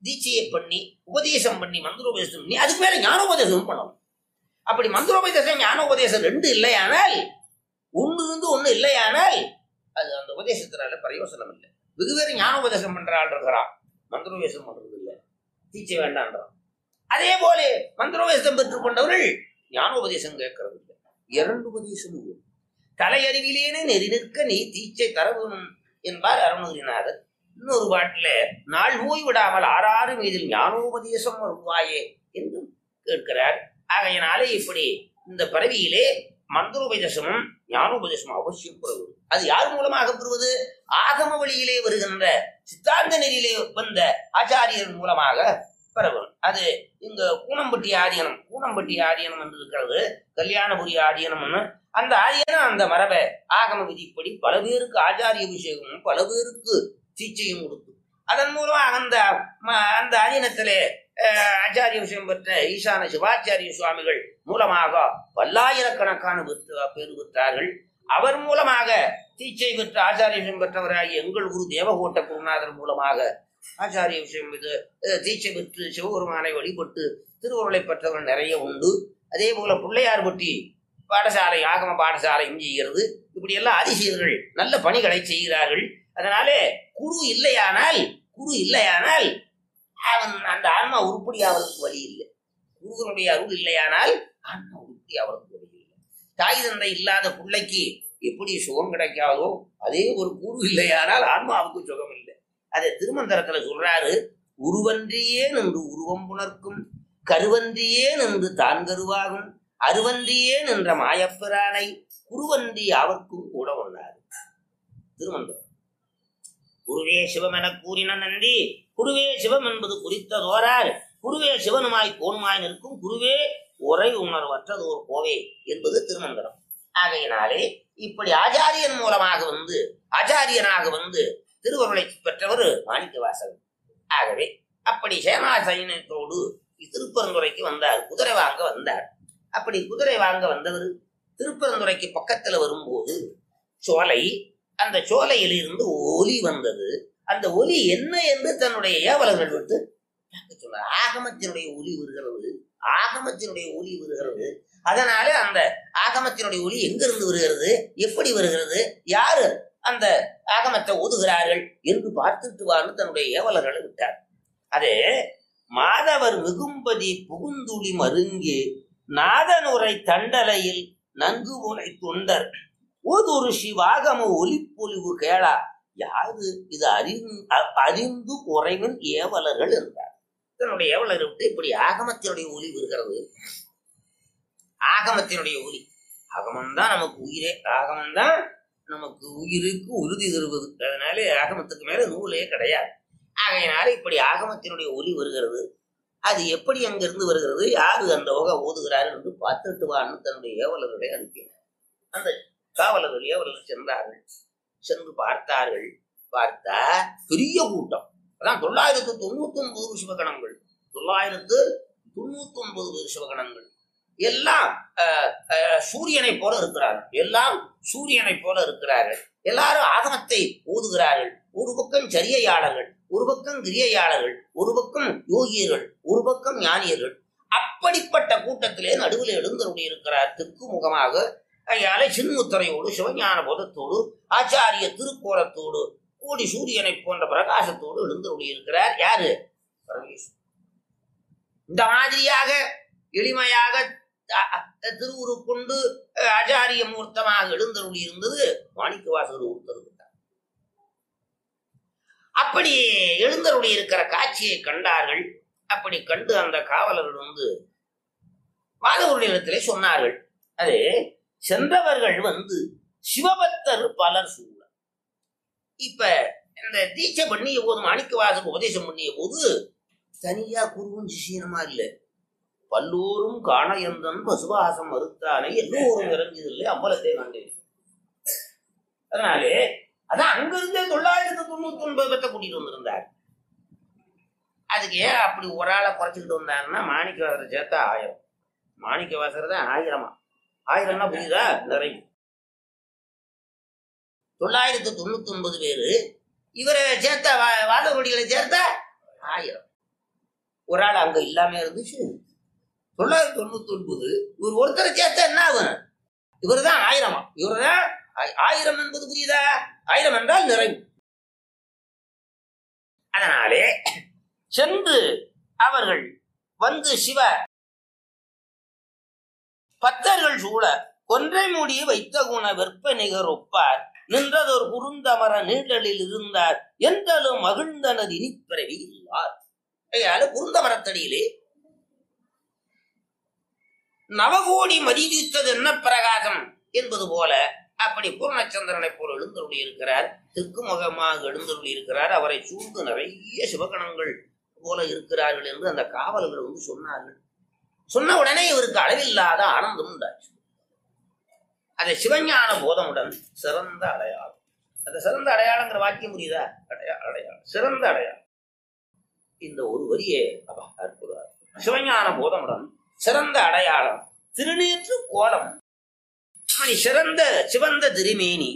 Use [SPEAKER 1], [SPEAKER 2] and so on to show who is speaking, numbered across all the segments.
[SPEAKER 1] தீட்சையை பண்ணி உபதேசம் பண்ணி மந்திரோபதேசம் பண்ணி அதுக்கு மேல ஞானோபதேசம் பண்ணணும் அப்படி மந்திரோபதேசம் ஞானோபதேசம் ரெண்டு இல்லையானால் ஒண்ணு இருந்து ஒண்ணு இல்லையானால் அது அந்த உபதேசத்தினால பிரயோசனம் இல்லை வெகு பேர் ஞானோபதேசம் பண்ற ஆள் இருக்கிறான் மந்திரோபதேசம் பண்றது இல்லை தீட்சை வேண்டான்றான் அதே போல மந்திரோபதேசம் பெற்றுக் கொண்டவர்கள் ஞானோபதேசம் கேட்கறது இல்லை இரண்டு உபதேசமும் உண்டு. தலையறிவிலேனே நெறி நிற்க நீ தீட்சை தரவும் என்பார் அருணகிரிநாதர் இன்னொரு பாட்டில நாள் ஓய் விடாமல் ஆறாறு மீதில் ஞானோபதேசம் வருவாயே என்று கேட்கிறார் ஆகையினாலே இப்படி இந்த பிறவியிலே மந்திரோபதேசமும் ஞானோபதேசமும் அவசியம் பெறுவது அது யார் மூலமாக பெறுவது ஆகம வழியிலே வருகின்ற சித்தாந்த நெறியிலே வந்த ஆச்சாரியர் மூலமாக பெறவும் அது இங்க கூனம்பட்டி ஆதீனம் கூனம்பட்டி ஆதீனம் என்று இருக்கிறது கல்யாணபுரி ஆதீனம்னு அந்த ஆதீனம் அந்த மரபை ஆகம விதிப்படி பல பேருக்கு ஆச்சாரிய அபிஷேகமும் பல பேருக்கு தீட்சையும் கொடுத்து அதன் மூலமாக அந்த ம- அந்த ஆதீனத்திலே அஹ், ஆச்சாரிய விஷயம் பெற்ற ஈசான சிவாச்சாரிய சுவாமிகள் மூலமாக பல்லாயிரக்கணக்கான பெற்று பேர் பெற்றார்கள் அவர் மூலமாக தீட்சை பெற்ற ஆச்சாரிய விஷயம் பெற்றவராகிய எங்கள் குரு தேவகோட்ட குருநாதர் மூலமாக ஆச்சாரிய விஷயம் இது அஹ், தீட்சை பெற்று சிவபெருமானை வழிபட்டு திருவுருளை பெற்றவர்கள் நிறைய உண்டு அதே போல பிள்ளையார்பட்டி பாடசாலை ஆகம பாடசாலையும் செய்கிறது இப்படி எல்லாம் ஆதிசீர்கள் நல்ல பணிகளை செய்கிறார்கள் அதனாலே குரு இல்லையானால் குரு இல்லையானால் அவன் அந்த ஆன்மா உருப்படி அவனுக்கு வழி இல்லை குருவனுடைய அருள் இல்லையானால் ஆன்மா உருப்படி அவனுக்கு வழி இல்லை தாய் தந்தை இல்லாத பிள்ளைக்கு எப்படி சுகம் கிடைக்காதோ அதே ஒரு குரு இல்லையானால் ஆன்மாவுக்கு சுகம் இல்லை அதை திருமந்திரத்துல சொல்றாரு உருவன்றியே நின்று உருவம் புணர்க்கும் கருவன்றியே நின்று தான் கருவாகும் அருவன்றியே நின்ற மாயப்பிரானை குருவன்றி அவர்க்கும் கூட ஒண்ணாது திருமந்திரம் குருவே சிவம் என கூறின நன்றி குருவே சிவம் என்பது குறித்ததோரார் குருவே சிவனுமாய் கோணுமாய் நிற்கும் குருவே உரை உணர்வற்றதோர் கோவே என்பது திருமந்திரம் ஆகையினாலே இப்படி ஆச்சாரியன் மூலமாக வந்து ஆச்சாரியனாக வந்து திருவருளை பெற்றவர் மாணிக்க வாசகன் ஆகவே அப்படி சேனாசைனத்தோடு திருப்பரந்துரைக்கு வந்தார் குதிரை வாங்க வந்தார் அப்படி குதிரை வாங்க வந்தவர் திருப்பரந்துரைக்கு பக்கத்துல வரும்போது சோலை அந்த சோலையிலிருந்து ஒலி வந்தது அந்த ஒலி என்ன என்று தன்னுடைய ஏவலர்கள் விட்டு கேட்கச் சொன்னார் ஆகமத்தினுடைய ஒலி வருகிறது ஆகமத்தினுடைய ஒலி வருகிறது அதனாலே அந்த ஆகமத்தினுடைய ஒலி எங்கிருந்து வருகிறது எப்படி வருகிறது யாரு அந்த ஆகமத்தை ஓதுகிறார்கள் என்று பார்த்துட்டு வான்னு தன்னுடைய ஏவலர்களை விட்டார் அது மாதவர் மிகும்பதி புகுந்துளி மருங்கே நாதனுரை தண்டலையில் நன்கு உரை தொண்டர் ஓதொரு சிவாகம ஒலிப்பொலிவு கேளா யாது இது அறிந்து அ- அறிந்து குறைவின் ஏவலர்கள் என்றார் தன்னுடைய ஏவலரை விட்டு இப்படி ஆகமத்தினுடைய ஒலி வருகிறது ஆகமத்தினுடைய ஒலி ஆகமம் தான் நமக்கு உயிரே ஆகமம் தான் நமக்கு உயிருக்கு உறுதி தருவது அதனால ஆகமத்துக்கு மேல நூலே கிடையாது ஆகையினால இப்படி ஆகமத்தினுடைய ஒலி வருகிறது அது எப்படி அங்கிருந்து வருகிறது யாரு அந்த வகை ஓதுகிறார் என்று பார்த்துட்டு வான்னு தன்னுடைய ஏவலர்களை அனுப்பினார் அந்த காவலர்கள் ஏவலர்கள் சென்றார்கள் சென்று பார்த்தார்கள் பார்த்தா பெரிய கூட்டம் அதான் தொள்ளாயிரத்து தொண்ணூத்தி ஒன்பது சிவகணங்கள் தொள்ளாயிரத்து தொண்ணூத்தி ஒன்பது சிவகணங்கள் எல்லாம் அஹ், அஹ், சூரியனை போல இருக்கிறார்கள் எல்லாம் சூரியனை போல இருக்கிறார்கள் எல்லாரும் ஆகமத்தை ஓதுகிறார்கள் ஒரு பக்கம் சரியையாளர்கள் ஒரு பக்கம் கிரியையாளர்கள் ஒரு பக்கம் யோகியர்கள் ஒரு பக்கம் ஞானியர்கள் அப்படிப்பட்ட கூட்டத்திலே நடுவில் எழுந்தருடைய இருக்கிறார் தெற்கு முகமாக அயாலை சின்முத்திரையோடு சிவஞான போதத்தோடு ஆச்சாரிய திருக்கோலத்தோடு கோடி சூரியனை போன்ற பிரகாசத்தோடு எழுந்தருடைய இருக்கிறார் யாரு பரமேஸ்வரன் இந்த மாதிரியாக எளிமையாக அ- அ- திருவுரு கொண்டு அஹ், ஆச்சாரிய மூர்த்தமாக எழுந்தருளி இருந்தது மாணிக்க வாசகர் ஒருத்தர் இருந்தார். அப்படி எழுந்தருளி இருக்கிற காட்சியை கண்டார்கள் அப்படி கண்டு அந்த காவலர்கள் வந்து மாதவருடைய இடத்திலே சொன்னார்கள் அது சென்றவர்கள் வந்து சிவபக்தர் பலர் சூழ இப்ப இந்த தீட்சை பண்ணிய போது மாணிக்க வாசகர் உபதேசம் பண்ணிய போது தனியா குருவும் சிஷியனுமா இல்ல பல்லோரும் காண எந்தன் பசுவாசம் மறுத்தானே எல்லோரும் இறங்கியதில்லை அம்பலத்தை கண்டேன் அதனாலே அதான் அங்கிருந்தே தொள்ளாயிரத்து தொண்ணூத்தி ஒன்பது பேர்த்த கூட்டிட்டு வந்திருந்தார் அதுக்கு ஏன் அப்படி ஒரு ஆளை குறைச்சிக்கிட்டு வந்தாருன்னா மாணிக்க வாசரை சேர்த்தா ஆயிரம் மாணிக்க வாசர் தான் ஆயிரமா ஆயிரம்னா புரியுதா நிறைய தொள்ளாயிரத்து தொண்ணூத்தி ஒன்பது பேரு இவரை சேர்த்தா வா- வாதவடிகளை சேர்த்தா ஆயிரம் ஒரு ஆள் அங்க இல்லாம இருந்துச்சு தொள்ளாயிரத்தி தொண்ணூத்தி ஒன்பது இவர் ஒருத்தரை சேர்த்தா என்ன ஆகும் இவர் தான் ஆயிரமா இவர் தான் ஆயிரம் என்பது புரியுதா ஆயிரம் என்றால் நிறைவு அதனாலே சென்று அவர்கள் வந்து சிவ பத்தர்கள் சூழ கொன்றை மூடி வைத்த குண வெற்ப நிகர் ஒப்பார் நின்றதொரு குறுந்தமர நீழலில் இருந்தார் என்றாலும் மகிழ்ந்தனர் இனிப்பிறவி இல்லார் ஐயால குறுந்தமரத்தடியிலே நவகோடி மதிதித்தது என்ன பிரகாசம் என்பது போல அப்படி பூர்ணச்சந்திரனை போல் எழுந்தருளி இருக்கிறார் தெற்கு முகமாக எழுந்தருளி இருக்கிறார் அவரை சூழ்ந்து நிறைய சிவகணங்கள் போல இருக்கிறார்கள் என்று அந்த காவலர்கள் வந்து சொன்னார்கள் சொன்ன உடனே இவருக்கு அளவில்லாத ஆனந்தம் உண்டாச்சு அதை சிவஞான போதமுடன் சிறந்த அடையாளம் அந்த சிறந்த அடையாளங்கிற வாக்கியம் புரியுதா அடையா அடையாளம் சிறந்த அடையாளம் இந்த ஒரு வரியே அப்பா, அற்புதம் சிவஞான போதமுடன் சிறந்த அடையாளம் திருநீற்று கோலம் மணி சிறந்த சிவந்த திருமேனி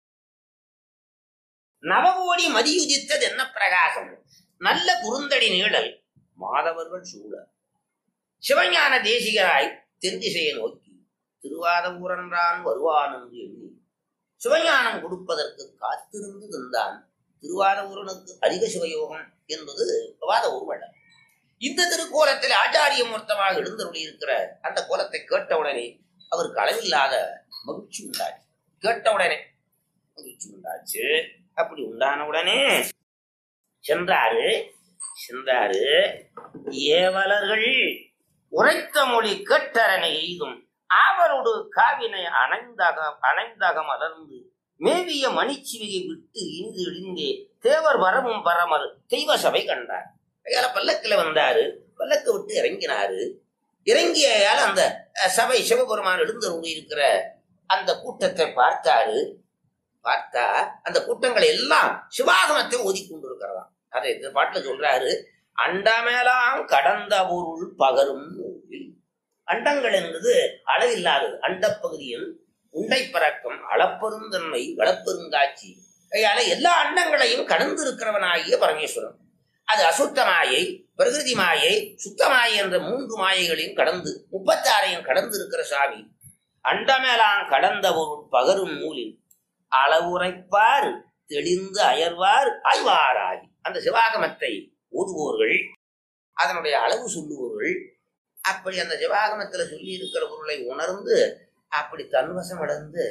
[SPEAKER 1] நவகோடி மதியுதித்தது என்ன பிரகாசம் நல்ல குறுந்தடி நீழல் மாதவர்கள் சூழ சிவஞான தேசிகராய் தென் திசையை நோக்கி திருவாத ஊரன்றான் வருவான் என்று எண்ணி சிவஞானம் கொடுப்பதற்கு காத்திருந்து இருந்தான் திருவாத ஊரனுக்கு அதிக சிவயோகம் என்பது வாத ஊர்வல இந்த திருக்கோலத்தில் ஆச்சாரிய மூர்த்தமாக எழுந்தருளி இருக்கிற அந்த கோலத்தை கேட்டவுடனே அவருக்கு அளவில்லாத மகிழ்ச்சி உண்டாச்சு கேட்டவுடனே மகிழ்ச்சி உண்டாச்சு அப்படி உண்டான உடனே சென்றாரு சென்றாரு ஏவலர்கள் உரைத்த மொழி கேட்டரனை எய்தும் ஆவரோடு காவினை அணைந்தக அணைந்தக மலர்ந்து மேவிய மணிச்சிவிகை விட்டு இந்து இழிந்தே தேவர் வரமும் பரமர் தெய்வ சபை கண்டார் ஐயால பல்லக்கில் வந்தாரு பல்லக்க விட்டு இறங்கினாரு இறங்கியால் அந்த அஹ், சபை சிவபெருமான் எழுந்தருளி இருக்கிற அந்த கூட்டத்தை பார்த்தாரு பார்த்தா அந்த கூட்டங்கள் எல்லாம் சிவாகமத்தை ஓதி கொண்டிருக்கிறதாம் அதை இந்த பாட்டுல சொல்றாரு அண்டமேலாம் கடந்த பொருள் பகரும் நூலில் அண்டங்கள் என்பது அளவில்லாதது அண்டப்பகுதியில் உண்டை பறக்கம் அளப்பெருந்தன்மை வளப்பெருங்காட்சி கையால எல்லா அண்டங்களையும் கடந்து இருக்கிறவனாகிய பரமேஸ்வரன் அது அசுத்த மாயை பிரகிருதி மாயை சுத்த மாயை என்ற மூன்று மாயைகளையும் கடந்து முப்பத்தாறையும் கடந்து இருக்கிற சாமி அண்டமேலாம் கடந்த பொருள் பகரும் நூலில் அளவுரைப்பார் தெளிந்து அயர்வார் ஆய்வாராய் அந்த சிவாகமத்தை ஓதுவோர்கள் அதனுடைய அளவு சொல்லுவோர்கள் அப்படி அந்த சிவாகமத்துல சொல்லி இருக்கிற பொருளை உணர்ந்து அப்படி தன்வசம் அடைந்து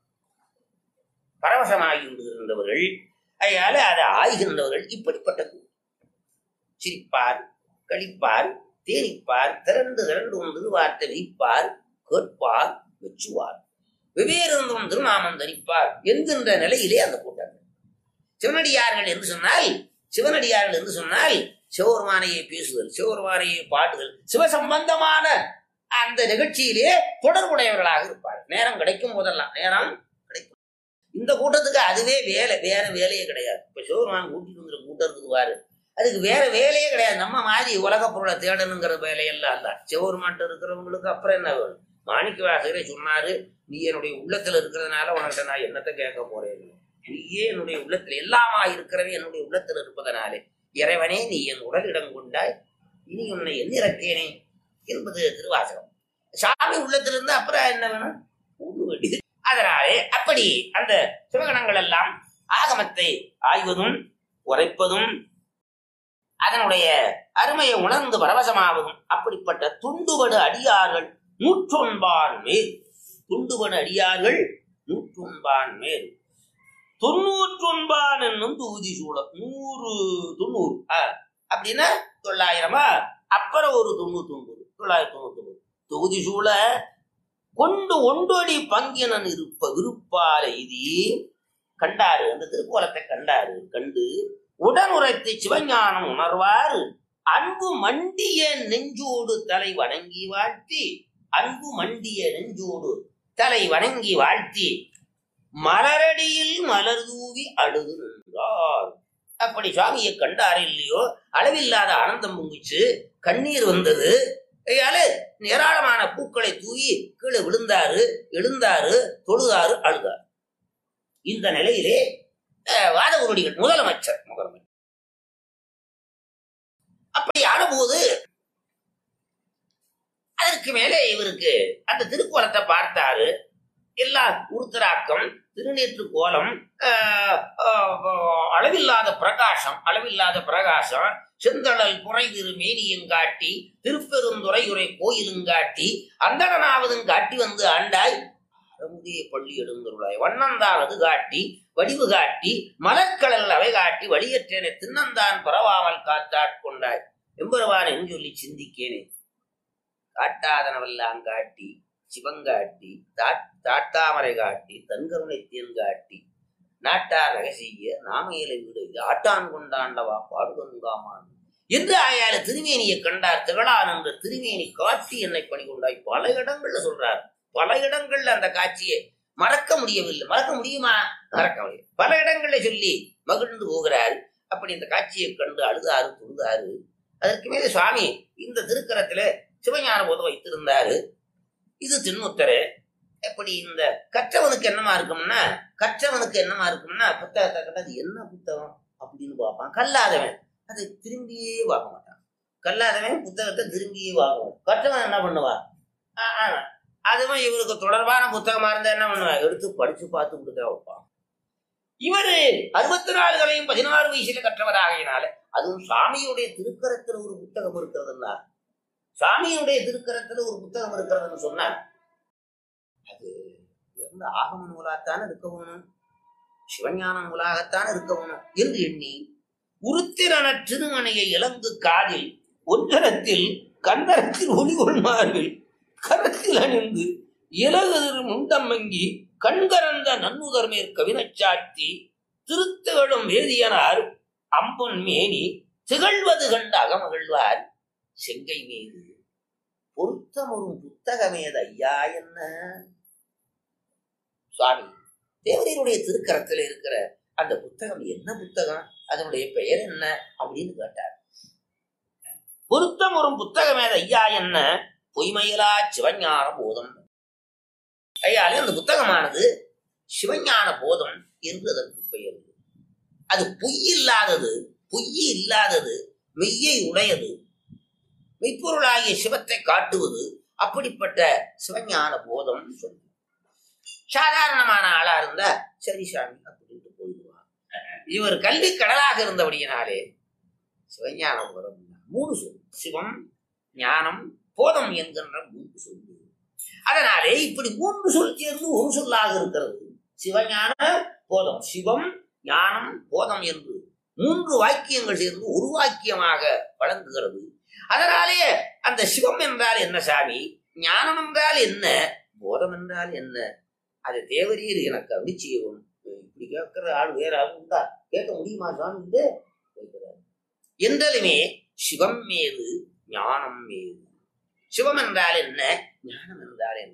[SPEAKER 1] பரவசமாகி விடுகின்றவர்கள் அதனால அதை ஆய்கின்றவர்கள் இப்படிப்பட்ட கூட்டம். சிரிப்பார் கழிப்பார் தேனிப்பார் திரண்டு திரண்டு ஒன்று வார்த்தை வைப்பார் கேட்பார் மெச்சுவார் வெவ்வேறுந்தும் திருநாமம் தரிப்பார் என்கின்ற நிலையிலே அந்த கூட்டங்கள் சிவனடியார்கள் என்று சொன்னால் சிவனடியார்கள் என்று சொன்னால் சிவபெருமானையை பேசுதல் சிவபெருமானையை பாடுதல் சிவ சம்பந்தமான அந்த நிகழ்ச்சியிலே தொடர்புடையவர்களாக இருப்பார் நேரம் கிடைக்கும் போதெல்லாம் நேரம் கிடைக்கும் இந்த கூட்டத்துக்கு அதுவே வேலை வேற வேலையே கிடையாது இப்ப சிவபெருமான் கூட்டிட்டு வந்துற கூட்டம் இருக்குது பாரு அதுக்கு வேற வேலையே கிடையாது நம்ம மாதிரி உலக பொருளை தேடணுங்கிற வேலையெல்லாம் அல்ல சிவபெருமான்ட்ட இருக்கிறவங்களுக்கு அப்புறம் என்ன வேணும் மாணிக்க வாசகரே சொன்னாரு நீ என்னுடைய உள்ளத்துல இருக்கிறதுனால உனக்கிட்ட நான் என்னத்தை கேட்க போறேன் நீயே என்னுடைய உள்ளத்துல எல்லாமா இருக்கிறவே என்னுடைய உள்ளத்துல இருப்பதனாலே இறைவனே நீ என் உடலிடம் கொண்டாய் இனி உன்னை எண்ணிறக்கேனே என்பது திருவாசகம் சாமி உள்ளத்துல இருந்தா அப்புறம் என்ன வேணும் ஒண்ணு வேண்டியது அதனாலே அப்படி அந்த சிவகணங்கள் எல்லாம் ஆகமத்தை ஆய்வதும் உரைப்பதும் அதனுடைய அருமையை உணர்ந்து பரவசமாவதும் அப்படிப்பட்ட துண்டுபடு அடியார்கள் நூற்றொன்பான் மேல் துண்டுபடு அடியார்கள் நூற்றொன்பான் மேல் தொண்ணூற்றொன்பான் என்னும் தொகுதி சூழல் நூறு தொண்ணூறு ஆ, அப்படின்னா தொள்ளாயிரமா அப்புறம் ஒரு தொண்ணூத்தி ஒன்பது தொள்ளாயிரத்தி தொண்ணூத்தி ஒன்பது தொகுதி சூழ கொண்டு ஒண்டொடி பங்கினன் இருப்ப விருப்பால இது கண்டாரு அந்த திருக்கோலத்தை கண்டாரு கண்டு உடன் உரைத்து சிவஞானம் உணர்வார் அன்பு மண்டிய நெஞ்சோடு தலை வணங்கி வாழ்த்தி அன்பு மண்டிய நெஞ்சோடு தலை வணங்கி வாழ்த்தி மலரடியில் மலர் தூவி அழுது நின்றார் அப்படி சுவாமியை கண்டாரு இல்லையோ அளவில்லாத ஆனந்தம் பொங்குச்சு கண்ணீர் வந்தது கையால ஏராளமான பூக்களை தூவி கீழே விழுந்தாரு எழுந்தாரு தொழுதாரு அழுதார் இந்த நிலையிலே அஹ், வாதகுருடிகள் முதலமைச்சர் முதலமைச்சர் அப்படி ஆன போது அதற்கு மேலே இவருக்கு அந்த திருக்கோலத்தை பார்த்தாரு எல்லா உருத்தராக்கம் திருநீற்று கோலம் ஆஹ், ஆஹ், அளவில்லாத பிரகாசம் அளவில்லாத பிரகாசம் செந்தழல் புரை திரு மேனியங்காட்டி திருப்பெருந்துறையுரை கோயிலுங்காட்டி அந்தடனாவதும் காட்டி வந்து ஆண்டாய் அறமுதிய பள்ளி எடுங்கருளாய் வண்ணந்தானது காட்டி வடிவு காட்டி மலர்க்கடல் அவை காட்டி வழியற்றேனே தின்னந்தான் பரவாமல் காத்தாட்கொண்டாய் எம்பெருவான் என்று சொல்லி சிந்திக்கேனே காட்டாதனவெல்லாம் காட்டி சிவங்காட்டி தாட்- தாட்டாமரை காட்டி தன்கருணை தேன் காட்டி நாட்டார் ரகசிய நாமையில வீடு இது ஆட்டான் கொண்டாண்டவா பாடுகொண்டாமான் என்று ஆயால திருமேனியை கண்டார் திகழான் என்ற திருமேனி காட்டி என்னை பணி கொண்டாய் பல இடங்கள்ல சொல்றார் பல இடங்கள்ல அந்த காட்சியை மறக்க முடியவில்லை மறக்க முடியுமா மறக்க முடியும் பல இடங்கள்ல சொல்லி மகிழ்ந்து போகிறார் அப்படி இந்த காட்சியை கண்டு அழுதாரு துழுதாரு அதற்கு மேலே சுவாமி இந்த திருக்கரத்துல சிவஞான போது வைத்திருந்தாரு இது திண்முத்தரு எப்படி இந்த கற்றவனுக்கு என்னமா இருக்கும்னா கற்றவனுக்கு என்னமா இருக்கும்னா புத்தகத்தை கட்ட அது என்ன புத்தகம் அப்படின்னு பார்ப்பான் கல்லாதவன் அதை திரும்பியே பார்க்க மாட்டான் கல்லாதவன் புத்தகத்தை திரும்பியே பார்க்கணும் கற்றவன் என்ன பண்ணுவான் ஆ, ஆ, அதுவும் இவருக்கு தொடர்பான புத்தகமா இருந்தா என்ன பண்ணுவான் எடுத்து படிச்சு பார்த்து கொடுக்க வைப்பான் இவரு அறுபத்தி நாலுகளையும் பதினாறு வயசுல கற்றவராகினால அதுவும் சாமியுடைய திருக்கரத்துல ஒரு புத்தகம் இருக்கிறதுன்னா சாமியுடைய திருக்கரத்துல ஒரு புத்தகம் இருக்கிறதுன்னு சொன்னா அது எந்த ஆகம நூலாகத்தான் இருக்க வேணும் சிவஞான நூலாகத்தான் இருக்க வேணும் என்று எண்ணி உருத்திரன திருமணையை இலங்கு காதில் ஒன்றரத்தில் கந்தரத்தில் ஒளிகொள் மார்பில் கரத்தில் அணிந்து இலகுதிரு முண்டமங்கி கண்கரந்த நன்னுதர் மேற் கவினச் சாத்தி திருத்துகளும் வேதியனார் அம்பொன் மேனி திகழ்வது கண்டு அகமகிழ்வார் செங்கை மீது பொருத்தமொரும் புத்தகமேது ஐயா என்ன சுவாமி தேவரையருடைய திருக்கரத்தில் இருக்கிற அந்த புத்தகம் என்ன புத்தகம் அதனுடைய பெயர் என்ன அப்படின்னு கேட்டார் பொருத்தம் ஒரு புத்தகமேது ஐயா என்ன பொய்மையிலா சிவஞான போதம் ஐயாலே அந்த புத்தகமானது சிவஞான போதம் என்று அதற்கு பெயர் அது பொய் இல்லாதது பொய் இல்லாதது மெய்யை உடையது மெய்ப்பொருளாகிய சிவத்தை காட்டுவது அப்படிப்பட்ட சிவஞான போதம் சொல்லு சாதாரணமான ஆளா இருந்தா சரி சாமி அப்படின்ட்டு போயிடுவான் இவர் கல்வி கடலாக இருந்தபடியினாலே சிவஞான போதம் மூணு சொல் சிவம் ஞானம் போதம் என்கின்ற மூன்று சொல்லு அதனாலே இப்படி மூன்று சொல் சேர்ந்து ஒரு சொல்லாக இருக்கிறது சிவஞான போதம் சிவம் ஞானம் போதம் என்று மூன்று வாக்கியங்கள் சேர்ந்து ஒரு வாக்கியமாக வழங்குகிறது அதனாலே அந்த சிவம் என்றால் என்ன சாமி ஞானம் என்றால் என்ன போதம் என்றால் என்ன அது தேவரீர் எனக்கு அப்படி செய்யவும் இப்படி கேட்கிற ஆள் வேற ஆள் உண்டா கேட்க முடியுமா சாமி இது கேட்கிறார் என்றாலுமே சிவம் மீது ஞானம் மீது சிவம் என்றால் என்ன ஞானம் என்றால் என்ன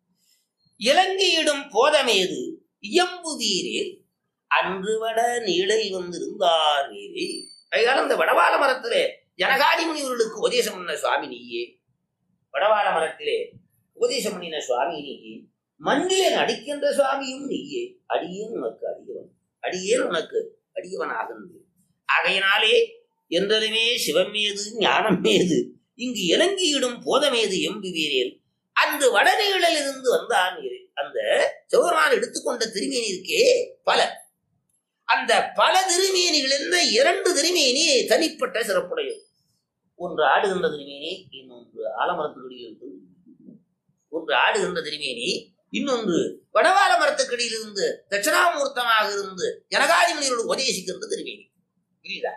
[SPEAKER 1] இலங்கையிடும் போதமேது இயம்புதீரே அன்று வட நீழல் வந்திருந்தார் நீரே அதனால அந்த வடவாள மரத்திலே ஜனகாதி முனிவர்களுக்கு உபதேசம் பண்ண சுவாமி நீயே வடவாள மரத்திலே உபதேசம் பண்ணின சுவாமி நீயே மண்ணிலே நடிக்கின்ற சுவாமியும் நீயே அடியேன் உனக்கு அடியவன் அடியேன் உனக்கு அடியவன் ஆகின்றது ஆகையினாலே என்றதுமே சிவம் மீது ஞானம் மீது இங்கு இலங்கியிடும் போதமேது எம்புவீரேன் அன்று வடநீழலில் இருந்து வந்தான் நீரே. அந்த சிவபெருமான் எடுத்துக்கொண்ட திருமேனி இருக்கே பல அந்த பல திருமேனிகளில் இரண்டு திருமேனி தனிப்பட்ட சிறப்புடையது ஒன்று ஆடுகின்ற திருமேனி இன்னொன்று ஆலமரத்துக்குடியில் ஒன்று ஆடுகின்ற திருமேனி இன்னொன்று வடவாள மரத்துக்கடியிலிருந்து தட்சிணாமூர்த்தமாக இருந்து ஜனகாதி முனிவர்கள் உபதேசிக்கின்ற திருமேனி புரியுதா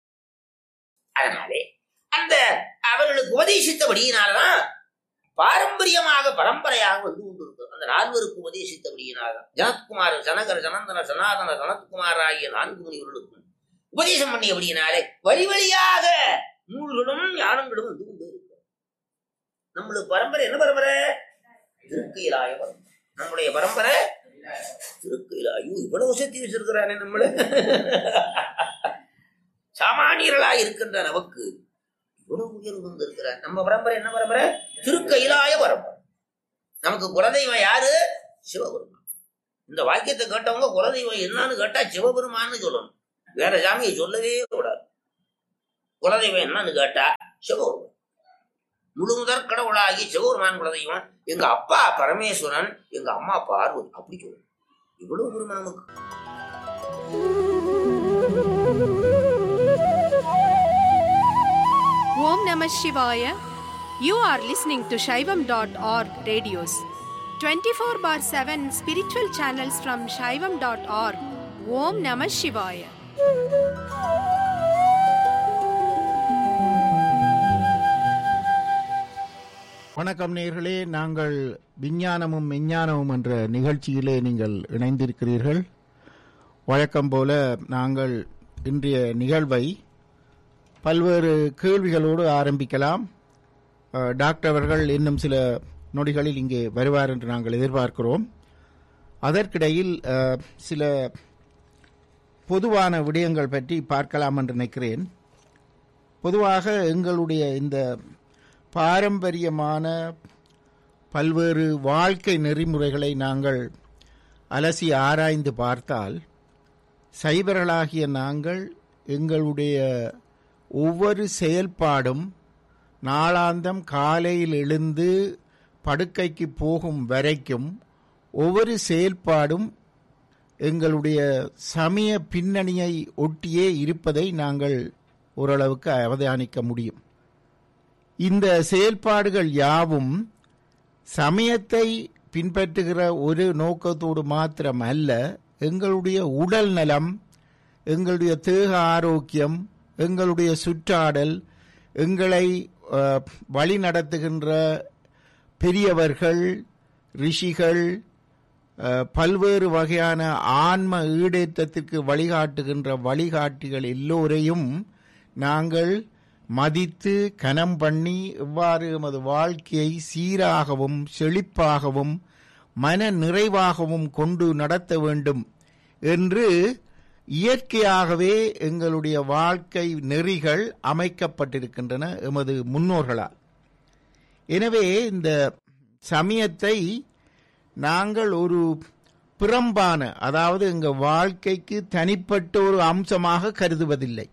[SPEAKER 1] அதனாலே அந்த அவர்களுக்கு உபதேசித்தபடியினால்தான் பாரம்பரியமாக பரம்பரையாக வந்து கொண்டிருக்கும் அந்த நால்வருக்கு உபதேசித்தபடியினால ஜனத்குமார் ஜனகர் ஜனந்தன சனாதன சனத்குமார் ஆகிய நான்கு முனிவர்களுக்கும் உபதேசம் பண்ணியபடியினாலே வழி வழியாக நூல்களும் ஞானங்களும் வந்து கொண்டு இருக்கும் நம்மளுக்கு பரம்பரை என்ன பரம்பரை திருக்கையிலாய பரம்பரை நம்முடைய பரம்பரை திருக்கையிலாயு இவ்வளவு சக்தி வச்சிருக்கிறானே நம்மள சாமானியர்களாய் இருக்கின்ற நமக்கு இவ்வளவு உயர்வு வந்திருக்கிறார் நம்ம பரம்பரை என்ன பரம்பரை திருக்கையிலாய பரம்பரை நமக்கு குலதெய்வம் யாரு சிவபெருமான் இந்த வாக்கியத்தை கேட்டவங்க குலதெய்வம் என்னன்னு கேட்டா சிவபெருமான்னு சொல்லணும் வேற சாமியை சொல்லவே கூடாது குலதெய்வம் என்னன்னு கேட்டா சிவபெருமான் முழு முதற் கடவுளாகி சிவபெருமான் குலதெய்வம் எங்க அப்பா பரமேஸ்வரன் எங்க அம்மா பார்வதி அப்படி சொல்லணும் இவ்வளவு பெருமை நமக்கு
[SPEAKER 2] Om Namah Shivaya. You are listening to Shaivam.org radios. 24 bar 7 spiritual channels from Shaivam.org. Om Namah Shivaya.
[SPEAKER 3] வணக்கம் நேர்களே நாங்கள் விஞ்ஞானமும் விஞ்ஞானமும் என்ற நிகழ்ச்சியிலே நீங்கள் இணைந்திருக்கிறீர்கள் வழக்கம் போல நாங்கள் இன்றைய நிகழ்வை பல்வேறு கேள்விகளோடு ஆரம்பிக்கலாம் அஹ், டாக்டர் அவர்கள் இன்னும் சில நொடிகளில் இங்கே வருவார் என்று நாங்கள் எதிர்பார்க்கிறோம் அதற்கிடையில் அஹ், சில பொதுவான விடயங்கள் பற்றி பார்க்கலாம் என்று நினைக்கிறேன் பொதுவாக எங்களுடைய இந்த பாரம்பரியமான பல்வேறு வாழ்க்கை நெறிமுறைகளை நாங்கள் அலசி ஆராய்ந்து பார்த்தால் சைவர்களாகிய நாங்கள் எங்களுடைய ஒவ்வொரு செயல்பாடும் நாளாந்தம் காலையில் எழுந்து படுக்கைக்கு போகும் வரைக்கும் ஒவ்வொரு செயல்பாடும் எங்களுடைய சமய பின்னணியை ஒட்டியே இருப்பதை நாங்கள் ஓரளவுக்கு அவதானிக்க முடியும் இந்த செயல்பாடுகள் யாவும் சமயத்தை பின்பற்றுகிற ஒரு நோக்கத்தோடு மாத்திரம் அல்ல எங்களுடைய உடல் நலம் எங்களுடைய தேக ஆரோக்கியம் எங்களுடைய சுற்றாடல் எங்களை அஹ், வழிநடத்துகின்ற பெரியவர்கள் ரிஷிகள் அஹ், பல்வேறு வகையான ஆன்ம ஈடேற்றத்திற்கு வழிகாட்டுகின்ற வழிகாட்டிகள் எல்லோரையும் நாங்கள் மதித்து கனம் பண்ணி எவ்வாறு எமது வாழ்க்கையை சீராகவும் செழிப்பாகவும் மன நிறைவாகவும் கொண்டு நடத்த வேண்டும் என்று இயற்கையாகவே எங்களுடைய வாழ்க்கை நெறிகள் அமைக்கப்பட்டிருக்கின்றன எமது முன்னோர்களால் எனவே இந்த சமயத்தை நாங்கள் ஒரு புறம்பான அதாவது எங்கள் வாழ்க்கைக்கு தனிப்பட்ட ஒரு அம்சமாக கருதுவதில்லை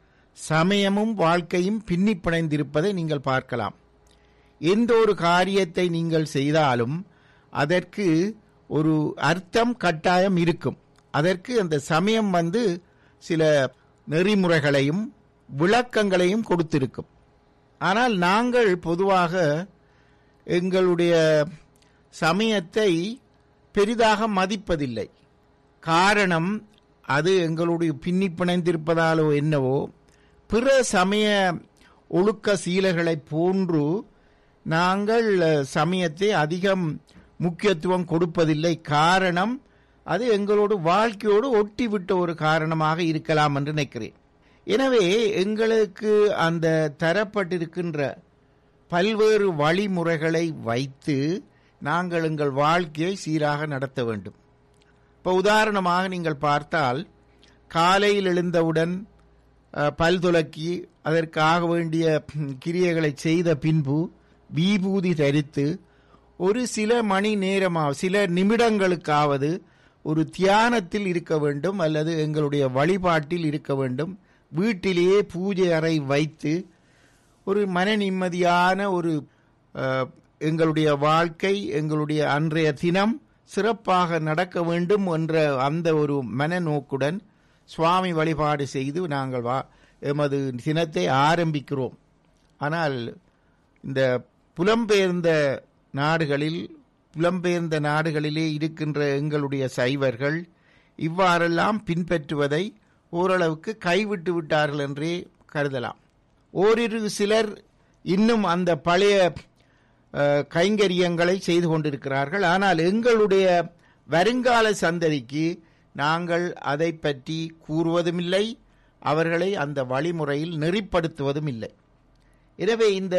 [SPEAKER 3] சமயமும் வாழ்க்கையும் பின்னி பிணைந்திருப்பதை நீங்கள் பார்க்கலாம் எந்த ஒரு காரியத்தை நீங்கள் செய்தாலும் அதற்கு ஒரு அர்த்தம் கட்டாயம் இருக்கும் அதற்கு அந்த சமயம் வந்து சில நெறிமுறைகளையும் விளக்கங்களையும் கொடுத்திருக்கும் ஆனால் நாங்கள் பொதுவாக எங்களுடைய சமயத்தை பெரிதாக மதிப்பதில்லை காரணம் அது எங்களுடைய பின்னி பிணைந்திருப்பதாலோ என்னவோ பிற சமய ஒழுக்க சீலர்களை போன்று நாங்கள் அஹ், சமயத்தை அதிகம் முக்கியத்துவம் கொடுப்பதில்லை காரணம் அது எங்களோடு வாழ்க்கையோடு ஒட்டிவிட்ட ஒரு காரணமாக இருக்கலாம் என்று நினைக்கிறேன் எனவே எங்களுக்கு அந்த தரப்பட்டிருக்கின்ற பல்வேறு வழிமுறைகளை வைத்து நாங்கள் எங்கள் வாழ்க்கையை சீராக நடத்த வேண்டும் இப்போ உதாரணமாக நீங்கள் பார்த்தால் காலையில் எழுந்தவுடன் அஹ், பல் துலக்கி அதற்காக வேண்டிய ம், கிரியைகளை செய்த பின்பு விபூதி தரித்து ஒரு சில மணி நேரமாக சில நிமிடங்களுக்காவது ஒரு தியானத்தில் இருக்க வேண்டும் அல்லது எங்களுடைய வழிபாட்டில் இருக்க வேண்டும் வீட்டிலேயே பூஜை அறை வைத்து ஒரு மன நிம்மதியான ஒரு அஹ், எங்களுடைய வாழ்க்கை எங்களுடைய அன்றைய தினம் சிறப்பாக நடக்க வேண்டும் என்ற அந்த ஒரு மனநோக்குடன் சுவாமி வழிபாடு செய்து நாங்கள் வா எமது தினத்தை ஆரம்பிக்கிறோம் ஆனால் இந்த புலம்பெயர்ந்த நாடுகளில் புலம்பெயர்ந்த நாடுகளிலே இருக்கின்ற எங்களுடைய சைவர்கள் இவ்வாறெல்லாம் பின்பற்றுவதை ஓரளவுக்கு கைவிட்டு விட்டார்கள் என்றே கருதலாம் ஓரிரு சிலர் இன்னும் அந்த பழைய அஹ், கைங்கரியங்களை செய்து கொண்டிருக்கிறார்கள் ஆனால் எங்களுடைய வருங்கால சந்ததிக்கு நாங்கள் அதை பற்றி கூறுவதுமில்லை அவர்களை அந்த வழிமுறையில் நெறிப்படுத்துவதும் இல்லை எனவே இந்த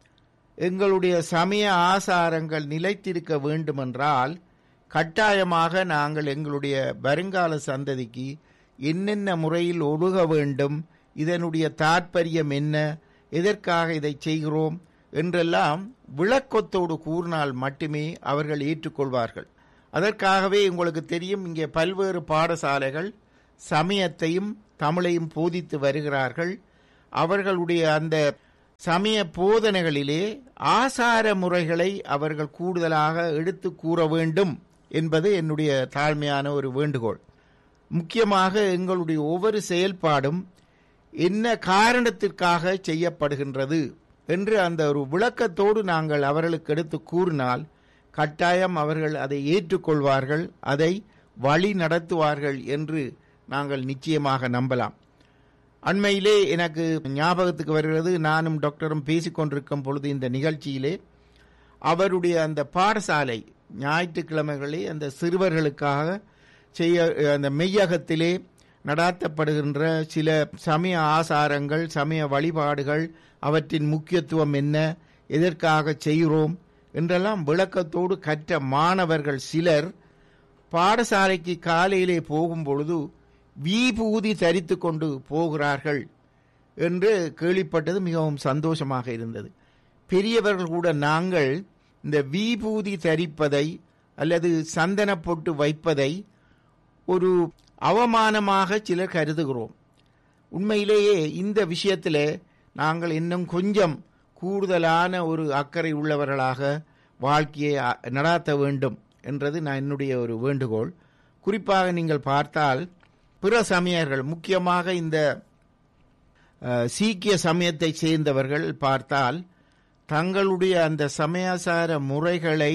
[SPEAKER 3] எங்களுடைய சமய ஆசாரங்கள் நிலைத்திருக்க வேண்டுமென்றால் கட்டாயமாக நாங்கள் எங்களுடைய வருங்கால சந்ததிக்கு என்னென்ன முறையில் ஒழுக வேண்டும் இதனுடைய தாற்பயம் என்ன எதற்காக இதை செய்கிறோம் என்றெல்லாம் விளக்கத்தோடு கூறினால் மட்டுமே அவர்கள் ஏற்றுக்கொள்வார்கள் அதற்காகவே உங்களுக்கு தெரியும் இங்கே பல்வேறு பாடசாலைகள் சமயத்தையும் தமிழையும் போதித்து வருகிறார்கள் அவர்களுடைய அந்த சமய போதனைகளிலே ஆசார முறைகளை அவர்கள் கூடுதலாக எடுத்து கூற வேண்டும் என்பது என்னுடைய தாழ்மையான ஒரு வேண்டுகோள் முக்கியமாக எங்களுடைய ஒவ்வொரு செயல்பாடும் என்ன காரணத்திற்காக செய்யப்படுகின்றது என்று அந்த ஒரு விளக்கத்தோடு நாங்கள் அவர்களுக்கு எடுத்து கூறினால் கட்டாயம் அவர்கள் அதை ஏற்றுக்கொள்வார்கள் அதை வழி நடத்துவார்கள் என்று நாங்கள் நிச்சயமாக நம்பலாம் அண்மையிலே எனக்கு ஞாபகத்துக்கு வருகிறது நானும் டாக்டரும் பேசிக்கொண்டிருக்கும் பொழுது இந்த நிகழ்ச்சியிலே அவருடைய அந்த பாடசாலை ஞாயிற்றுக்கிழமைகளே அந்த சிறுவர்களுக்காக செய்ய அந்த மெய்யகத்திலே நடாத்தப்படுகின்ற சில சமய ஆசாரங்கள் சமய வழிபாடுகள் அவற்றின் முக்கியத்துவம் என்ன எதற்காக செய்கிறோம் என்றெல்லாம் விளக்கத்தோடு கற்ற மாணவர்கள் சிலர் பாடசாலைக்கு காலையிலே போகும் பொழுது வீபூதி தரித்து கொண்டு போகிறார்கள் என்று கேள்விப்பட்டது மிகவும் சந்தோஷமாக இருந்தது பெரியவர்கள் கூட நாங்கள் இந்த வீபூதி தரிப்பதை அல்லது சந்தன பொட்டு வைப்பதை ஒரு அவமானமாக சிலர் கருதுகிறோம் உண்மையிலேயே இந்த விஷயத்தில் நாங்கள் இன்னும் கொஞ்சம் கூடுதலான ஒரு அக்கறை உள்ளவர்களாக வாழ்க்கையை அ- நடாத்த வேண்டும் என்றது நான் என்னுடைய ஒரு வேண்டுகோள் குறிப்பாக நீங்கள் பார்த்தால் பிற சமயர்கள் முக்கியமாக இந்த அஹ், சீக்கிய சமயத்தை சேர்ந்தவர்கள் பார்த்தால் தங்களுடைய அந்த சமயாசார முறைகளை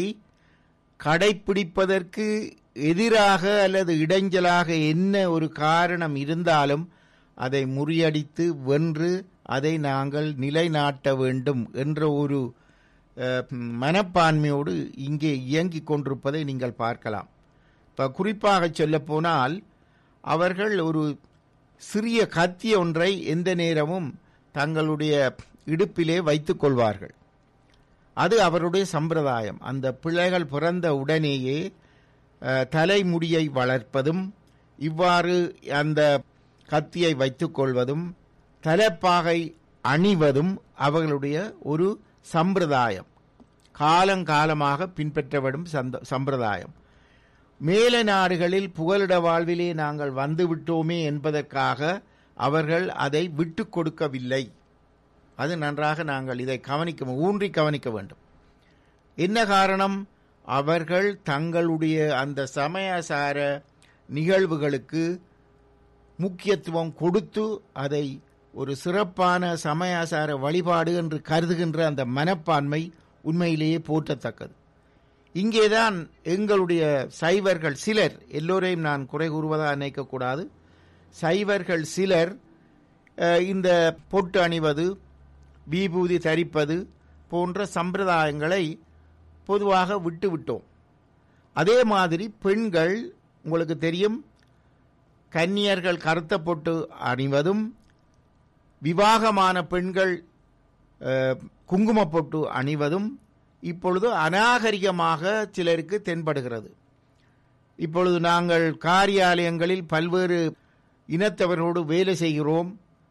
[SPEAKER 3] கடைப்பிடிப்பதற்கு எதிராக அல்லது இடைஞ்சலாக என்ன ஒரு காரணம் இருந்தாலும் அதை முறியடித்து வென்று அதை நாங்கள் நிலைநாட்ட வேண்டும் என்ற ஒரு அஹ், மனப்பான்மையோடு இங்கே இயங்கிக் கொண்டிருப்பதை நீங்கள் பார்க்கலாம் இப்போ குறிப்பாக சொல்லப்போனால் அவர்கள் ஒரு சிறிய கத்தி ஒன்றை எந்த நேரமும் தங்களுடைய இடுப்பிலே வைத்துக் கொள்வார்கள் அது அவருடைய சம்பிரதாயம் அந்த பிள்ளைகள் பிறந்த உடனேயே அஹ், தலைமுடியை வளர்ப்பதும் இவ்வாறு அந்த கத்தியை வைத்துக் கொள்வதும் தலைப்பாகை அணிவதும் அவர்களுடைய ஒரு சம்பிரதாயம் காலங்காலமாக பின்பற்றப்படும் சந்த சம்பிரதாயம் மேல நாடுகளில் புகலிட வாழ்விலே நாங்கள் வந்துவிட்டோமே என்பதற்காக அவர்கள் அதை விட்டு கொடுக்கவில்லை அது நன்றாக நாங்கள் இதை கவனிக்க ஊன்றி கவனிக்க வேண்டும் என்ன காரணம் அவர்கள் தங்களுடைய அந்த சமயசார நிகழ்வுகளுக்கு முக்கியத்துவம் கொடுத்து அதை ஒரு சிறப்பான சமயாசார வழிபாடு என்று கருதுகின்ற அந்த மனப்பான்மை உண்மையிலேயே போற்றத்தக்கது இங்கேதான் எங்களுடைய சைவர்கள் சிலர் எல்லோரையும் நான் குறை கூறுவதாக நினைக்கக்கூடாது சைவர்கள் சிலர் அஹ், இந்த பொட்டு அணிவது விபூதி தரிப்பது போன்ற சம்பிரதாயங்களை பொதுவாக விட்டுவிட்டோம் அதே மாதிரி பெண்கள் உங்களுக்கு தெரியும் கன்னியர்கள் கருத்த பொட்டு அணிவதும் விவாகமான பெண்கள் அஹ், குங்குமப் பொட்டு அணிவதும் இப்பொழுது அநாகரிகமாக சிலருக்கு தென்படுகிறது இப்பொழுது நாங்கள் காரியாலயங்களில் பல்வேறு இனத்தவரோடு வேலை செய்கிறோம்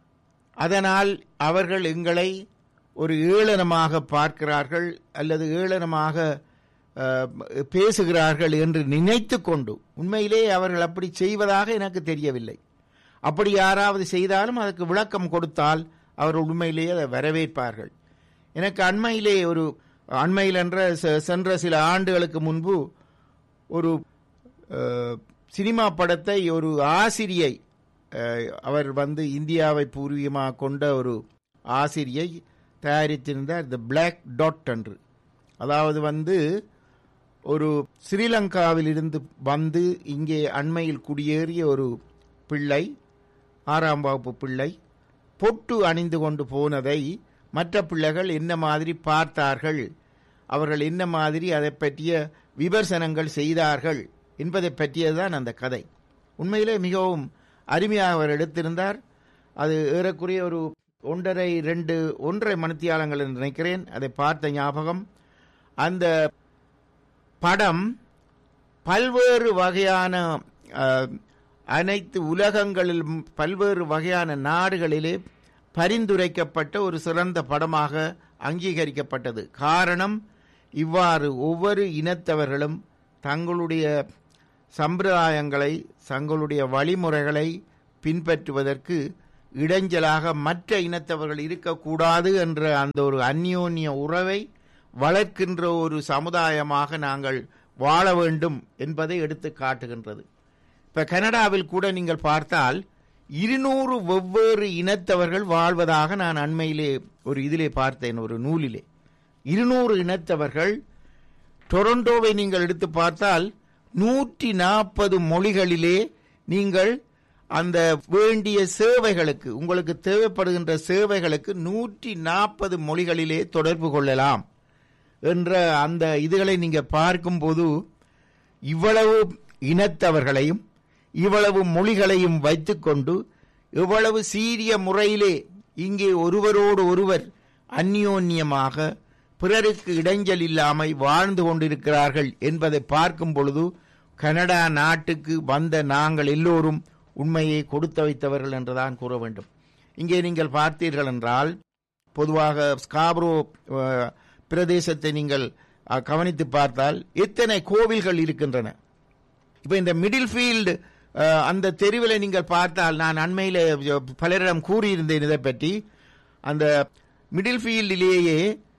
[SPEAKER 3] அதனால் அவர்கள் எங்களை ஒரு ஏளனமாக பார்க்கிறார்கள் அல்லது ஏளனமாக அஹ், பேசுகிறார்கள் என்று நினைத்து கொண்டு உண்மையிலே அவர்கள் அப்படி செய்வதாக எனக்கு தெரியவில்லை அப்படி யாராவது செய்தாலும் அதற்கு விளக்கம் கொடுத்தால் அவர்கள் உண்மையிலேயே அதை வரவேற்பார்கள் எனக்கு அண்மையிலே ஒரு அண்மையில் என்ற செ- சென்ற சில ஆண்டுகளுக்கு முன்பு ஒரு அஹ், சினிமா படத்தை ஒரு ஆசிரியை அஹ், அவர் வந்து இந்தியாவை பூர்வீகமாக கொண்ட ஒரு ஆசிரியை தயாரித்திருந்தார் த பிளாக் டாட் என்று அதாவது வந்து ஒரு ஸ்ரீலங்காவில் இருந்து வந்து இங்கே அண்மையில் குடியேறிய ஒரு பிள்ளை ஆறாம் வகுப்பு பிள்ளை பொட்டு அணிந்து கொண்டு போனதை மற்ற பிள்ளைகள் என்ன மாதிரி பார்த்தார்கள் அவர்கள் என்ன மாதிரி அதை பற்றிய விமர்சனங்கள் செய்தார்கள் என்பதை பற்றியதுதான் அந்த கதை உண்மையிலே மிகவும் அருமையாக அவர் எடுத்திருந்தார் அது ஏறக்குறைய ஒரு ஒன்றரை ரெண்டு ஒன்றரை மணித்தியாலங்கள் என்று நினைக்கிறேன் அதை பார்த்த ஞாபகம் அந்த படம் பல்வேறு வகையான அஹ், அனைத்து உலகங்களிலும் பல்வேறு வகையான நாடுகளிலே பரிந்துரைக்கப்பட்ட ஒரு சிறந்த படமாக அங்கீகரிக்கப்பட்டது காரணம் இவ்வாறு ஒவ்வொரு இனத்தவர்களும் தங்களுடைய சம்பிரதாயங்களை தங்களுடைய வழிமுறைகளை பின்பற்றுவதற்கு இடைஞ்சலாக மற்ற இனத்தவர்கள் இருக்கக்கூடாது என்ற அந்த ஒரு அந்யோன்ய உறவை வளர்க்கின்ற ஒரு சமுதாயமாக நாங்கள் வாழ வேண்டும் என்பதை எடுத்து காட்டுகின்றது இப்ப கனடாவில் கூட நீங்கள் பார்த்தால் இருநூறு வெவ்வேறு இனத்தவர்கள் வாழ்வதாக நான் அண்மையிலே ஒரு இதிலே பார்த்தேன் ஒரு நூலிலே இருநூறு இனத்தவர்கள் டொரண்டோவை நீங்கள் எடுத்து பார்த்தால் நூற்றி நாற்பது மொழிகளிலே நீங்கள் அந்த வேண்டிய சேவைகளுக்கு உங்களுக்கு தேவைப்படுகின்ற சேவைகளுக்கு நூற்றி நாற்பது மொழிகளிலே தொடர்பு கொள்ளலாம் என்ற அந்த இதுகளை நீங்க பார்க்கும்போது இவ்வளவு இனத்தவர்களையும் இவ்வளவு மொழிகளையும் வைத்துக்கொண்டு இவ்வளவு சீரிய முறையிலே இங்கே ஒருவரோடு ஒருவர் அந்யோன்யமாக பிறருக்கு இடைஞ்சல் இல்லாமல் வாழ்ந்து கொண்டிருக்கிறார்கள் என்பதை பார்க்கும் பொழுது கனடா நாட்டுக்கு வந்த நாங்கள் எல்லோரும் உண்மையை கொடுத்து வைத்தவர்கள் என்றுதான் கூற வேண்டும் இங்கே நீங்கள் பார்த்தீர்கள் என்றால் பொதுவாக ஸ்காப்ரோ அஹ், பிரதேசத்தை நீங்கள் அஹ், கவனித்து பார்த்தால் எத்தனை கோவில்கள் இருக்கின்றன இப்ப இந்த மிடில் ஃபீல்டு அந்த தெருவில் நீங்கள் பார்த்தால் நான் அண்மையில் பலரிடம் கூறியிருந்தேன் இதை பற்றி அந்த மிடில் ஃபீல்டிலேயே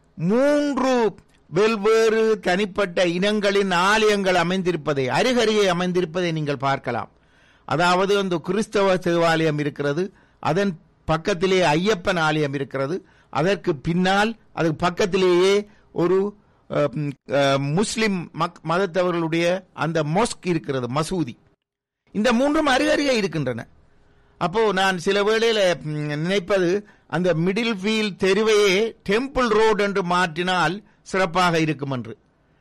[SPEAKER 3] மூன்று வெவ்வேறு தனிப்பட்ட இனங்களின் ஆலயங்கள் அமைந்திருப்பதை அருகருகே அமைந்திருப்பதை நீங்கள் பார்க்கலாம் அதாவது அந்த கிறிஸ்தவ தேவாலயம் இருக்கிறது அதன் பக்கத்திலே ஐயப்பன் ஆலயம் இருக்கிறது அதற்கு பின்னால் அதுக்கு பக்கத்திலேயே ஒரு அஹ், ம், அஹ், முஸ்லிம் மக் மதத்தவர்களுடைய அந்த மொஸ்க் இருக்கிறது மசூதி இந்த மூன்றும் அருகருகே இருக்கின்றன அப்போ நான் சில வேளையில ம், நினைப்பது அந்த மிடில் ஃபீல்ட் தெருவையே டெம்பிள் ரோடு என்று மாற்றினால் சிறப்பாக இருக்கும் என்று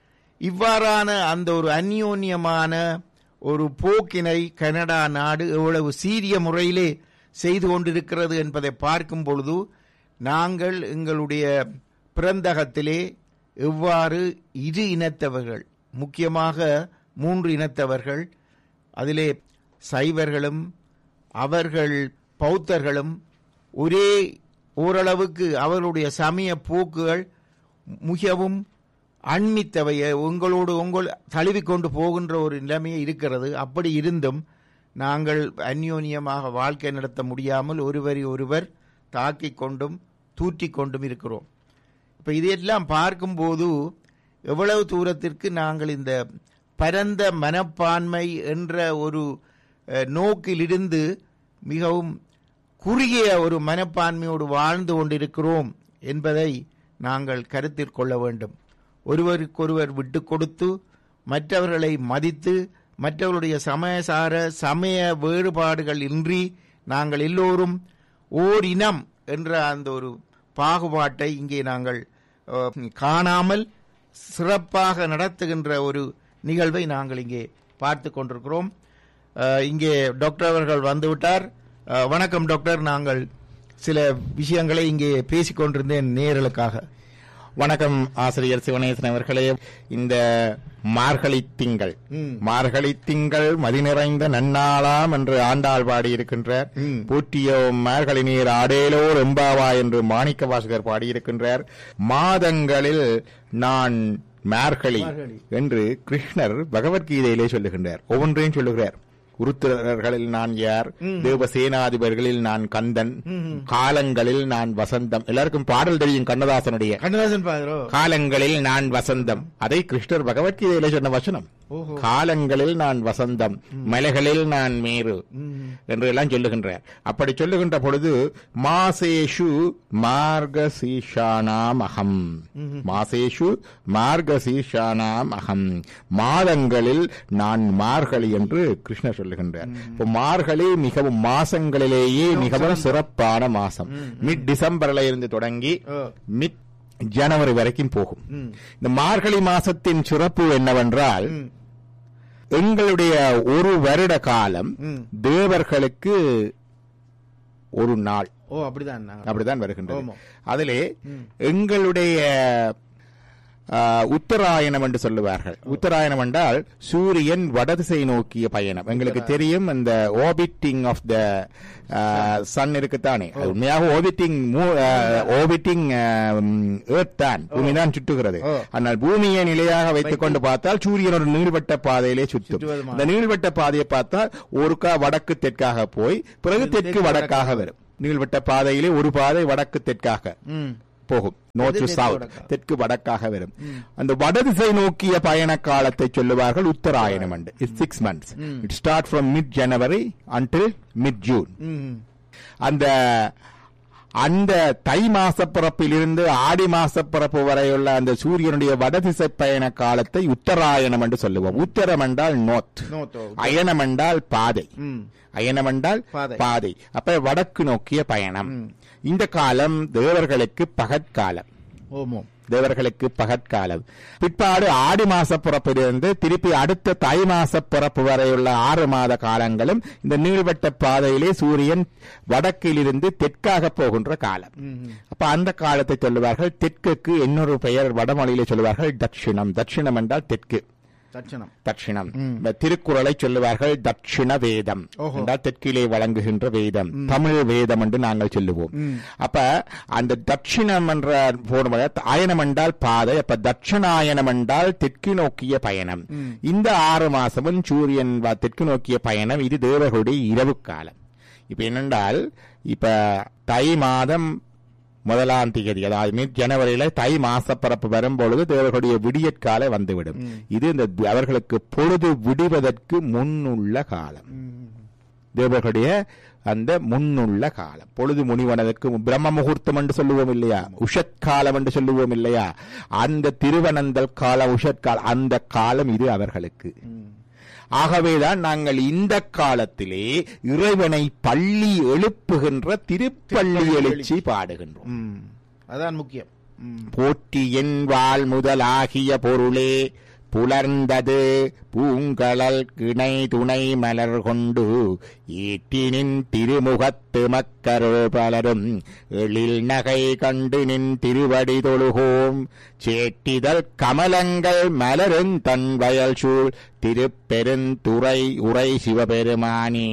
[SPEAKER 3] இவ்வாறான அந்த ஒரு அந்யோன்யமான ஒரு போக்கினை கனடா நாடு எவ்வளவு சீரிய முறையிலே செய்து கொண்டிருக்கிறது என்பதை பார்க்கும் பொழுது நாங்கள் எங்களுடைய பிறந்தகத்திலே எவ்வாறு இரு இனத்தவர்கள் முக்கியமாக மூன்று இனத்தவர்கள் அதிலே சைவர்களும் அவர்கள் பௌத்தர்களும் ஒரே ஓரளவுக்கு அவர்களுடைய சமய போக்குகள் மிகவும் அண்மித்தவைய உங்களோடு உங்கள் தழுவிக்கொண்டு போகின்ற ஒரு நிலைமையே இருக்கிறது அப்படி இருந்தும் நாங்கள் அந்யோன்யமாக வாழ்க்கை நடத்த முடியாமல் ஒருவரை ஒருவர் தாக்கிக் கொண்டும் தூற்றிக் கொண்டும் இருக்கிறோம் இப்ப இதையெல்லாம் பார்க்கும்போது எவ்வளவு தூரத்திற்கு நாங்கள் இந்த பரந்த மனப்பான்மை என்ற ஒரு அஹ், நோக்கிலிருந்து மிகவும் குறுகிய ஒரு மனப்பான்மையோடு வாழ்ந்து கொண்டிருக்கிறோம் என்பதை நாங்கள் கருத்தில் கொள்ள வேண்டும் ஒருவருக்கொருவர் விட்டு கொடுத்து மற்றவர்களை மதித்து மற்றவர்களுடைய சமயசார சமய வேறுபாடுகள் இன்றி நாங்கள் எல்லோரும் ஓர் இனம் என்ற அந்த ஒரு பாகுபாட்டை இங்கே நாங்கள் அஹ், காணாமல் சிறப்பாக நடத்துகின்ற ஒரு நிகழ்வை நாங்கள் இங்கே பார்த்து கொண்டிருக்கிறோம் அஹ், இங்கே டாக்டர் அவர்கள் வந்துவிட்டார் அஹ், வணக்கம் டாக்டர் நாங்கள் சில விஷயங்களை இங்கே பேசிக் கொண்டிருந்தேன் நேயர்களுக்காக
[SPEAKER 4] வணக்கம் ஆசிரியர் சிவனேசன் அவர்களே இந்த மார்கழி திங்கள்
[SPEAKER 3] ம்.
[SPEAKER 4] மார்கழி திங்கள் மதி நிறைந்த நன்னாளாம் என்று ஆண்டாள் பாடியிருக்கின்றார்
[SPEAKER 3] ம்.
[SPEAKER 4] போற்றியோ மார்கழி நீர் ஆடேலோர் எம்பாவா என்று மாணிக்க வாசகர் பாடியிருக்கின்றார் மாதங்களில் நான் மார்கழி
[SPEAKER 3] மார்கழி.
[SPEAKER 4] என்று கிருஷ்ணர் பகவத்கீதையிலே சொல்லுகின்றார் ஒவ்வொன்றையும் சொல்லுகிறார் உருத்திரர்களில் நான் யார் தேவசேனாதிபர்களில் நான் கந்தன் காலங்களில் நான் வசந்தம் எல்லாருக்கும் பாடல் தெரியும் கண்ணதாசனுடைய
[SPEAKER 3] கண்ணதாசன் பாதரோ
[SPEAKER 4] காலங்களில் நான் வசந்தம் அதை கிருஷ்ணர் பகவத்கீதையில சொன்ன வசனம்
[SPEAKER 3] ஓஹோ
[SPEAKER 4] காலங்களில் நான் வசந்தம் மலைகளில் நான் மேரு என்று எல்லாம் சொல்லுகின்றார் அப்படி சொல்லுகின்ற பொழுது மாசேஷு மார்கசீஷானாம் அகம் மாசேஷு மார்கசீஷானாம் அகம் மாதங்களில் நான் மார்கழி என்று கிருஷ்ணர் சொல்லுகின்றார் இப்போ மார்கழி மிகவும் மாசங்களிலேயே மிகவும் சிறப்பான மாசம் மிட் டிசம்பர்ல இருந்து தொடங்கி
[SPEAKER 3] ஓ.
[SPEAKER 4] மிட் ஜனவரி வரைக்கும் போகும் இந்த மார்கழி மாசத்தின் சிறப்பு என்னவென்றால்
[SPEAKER 3] ம்.
[SPEAKER 4] எங்களுடைய ஒரு வருட காலம்
[SPEAKER 3] ம்.
[SPEAKER 4] தேவர்களுக்கு ஒரு நாள்
[SPEAKER 3] ஓ அப்படிதான் நான்.
[SPEAKER 4] அப்படிதான் வருகின்றது
[SPEAKER 3] ஆமா.
[SPEAKER 4] அதிலே எங்களுடைய ஆ, உத்தராயணம் என்று சொல்லுவார்கள் உத்தராயணம் என்றால் சூரியன் வடதிசை நோக்கிய பயணம் எங்களுக்கு தெரியும் அந்த ஓபிட்டிங் ஆஃப் த சன் இருக்குத்தானே அது உண்மையாக ஓபிட்டிங் ஓபிட்டிங் ஏர்த் தான் பூமி தான் சுற்றுகிறது
[SPEAKER 3] ஓ.
[SPEAKER 4] ஆனால் பூமியை நிலையாக வைத்துக் கொண்டு பார்த்தால் சூரியன் ஒரு நீள்வட்ட பாதையிலே சுற்றும்
[SPEAKER 3] சுற்றுவது மாதிரி.
[SPEAKER 4] இந்த நீள்வட்ட பாதையை பார்த்தால் ஒருக்கா வடக்கு தெற்காக போய் பிறகு தெற்கு வடக்காக வரும் நீள்வட்ட பாதையிலே ஒரு பாதை வடக்கு தெற்காக
[SPEAKER 3] ம்
[SPEAKER 4] போகும் நோர்த் டு
[SPEAKER 3] தெற்கு
[SPEAKER 4] சவுத்
[SPEAKER 3] வடக்கா?
[SPEAKER 4] தெற்கு வடக்காக வரும் அந்த வடதிசை நோக்கிய பயண காலத்தை சொல்லுவார்கள் Uttarayanam and it six months it start from mid January until mid June
[SPEAKER 3] ம்
[SPEAKER 4] அந்த அந்த தை மாசப்பிறப்பிலிருந்து ஆடி மாசப்பிறப்பு வரையுள்ள அந்த சூரியனுடைய வடதிசை பயண காலத்தை உத்தராயணம் என்று சொல்லுவோம் உத்தரம் என்றால் நோத்
[SPEAKER 3] நோத்தோ
[SPEAKER 4] அயனம் என்றால் பாதை
[SPEAKER 3] ம்
[SPEAKER 4] அயனம் என்றால்
[SPEAKER 3] பாதை.
[SPEAKER 4] பாதை அப்ப வடக்கு நோக்கிய பயணம் இந்த காலம் தேவர்களுக்கு பகற்காலம்
[SPEAKER 3] ஓமோ
[SPEAKER 4] தேவர்களுக்கு பகற்காலம் பிற்பாடு ஆடி மாச பிறப்பிலிருந்து திருப்பி அடுத்த தை மாச பிறப்பு வரையுள்ள ஆறு மாத காலங்களும் இந்த நீள்வட்ட பாதையிலே சூரியன் வடக்கிலிருந்து தெற்காக போகின்ற காலம் அப்ப அந்த காலத்தை சொல்லுவார்கள் தெற்குக்கு இன்னொரு பெயர் வடமொழியிலே சொல்லுவார்கள் தட்சிணம் தட்சிணம் என்றால் தெற்கு
[SPEAKER 3] தட்சணம்
[SPEAKER 4] தட்சிணம் இந்த திருக்குறளை சொல்லுவார்கள் தட்சிண வேதம்
[SPEAKER 3] ஓஹோ.
[SPEAKER 4] என்றால் தெற்கிலே வழங்குகின்ற வேதம் தமிழ் வேதம் என்று நாங்கள் சொல்லுவோம் அப்ப அந்த தட்சிணம் என்ற போடும்போது ஆயனம் என்றால் பாதை அப்ப தட்சிணாயனம் என்றால் தெற்கு நோக்கிய பயணம் இந்த ஆறு மாசமும் சூரியன் வ- தெற்கு நோக்கிய பயணம் இது தேவர்களுடைய இரவு காலம் இப்ப என்னென்றால் இப்ப தை மாதம் முதலாம் தேதி அதாவது மீ ஜனவரியில தை மாசப்பரப்பு வரும்பொழுது தேவர்களுடைய விடியற்காலை வந்துவிடும் இது இந்த அவர்களுக்கு பொழுது விடுவதற்கு முன்னுள்ள காலம் தேவர்களுடைய அந்த முன்னுள்ள காலம் பொழுது முனிவனதற்கு பிரம்ம முகூர்த்தம் என்று சொல்லுவோம் இல்லையா உஷத்காலம் என்று சொல்லுவோம் இல்லையா அந்த திருவனந்தல் காலம் உஷத்காலம் அந்த காலம் இது அவர்களுக்கு ஆகவேதான் நாங்கள் இந்த காலத்திலே இறைவனை பள்ளி எழுப்புகின்ற திருப்பள்ளி எழுச்சி பாடுகின்றோம்
[SPEAKER 3] ம் அதான் முக்கியம் ம்
[SPEAKER 4] போற்றி என் வாழ் முதலாகிய பொருளே புலர்ந்தது பூங்கழல் கிணை துணை மலர் கொண்டு ஈட்டினின் திருமுகத்து மக்கருள் பலரும் எழில் நகை கண்டு நின் திருவடி தொழுகோம் சேட்டிதழ் கமலங்கள் மலரும் தன் வயல் சூழ் திருப்பெருந்துறை உரை சிவபெருமானே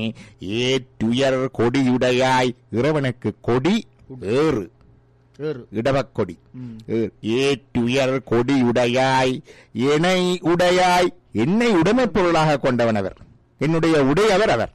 [SPEAKER 4] ஏற்றுயர் கொடியுடையாய் இறைவனுக்கு கொடி ஏறு
[SPEAKER 3] ஏறு
[SPEAKER 4] இடவக்கொடி ஏற்றுயர் கொடியுடையாய் இணை உடையாய் என்னை உடைமைப் பொருளாக கொண்டவன் அவர் என்னுடைய உடையவர் அவர்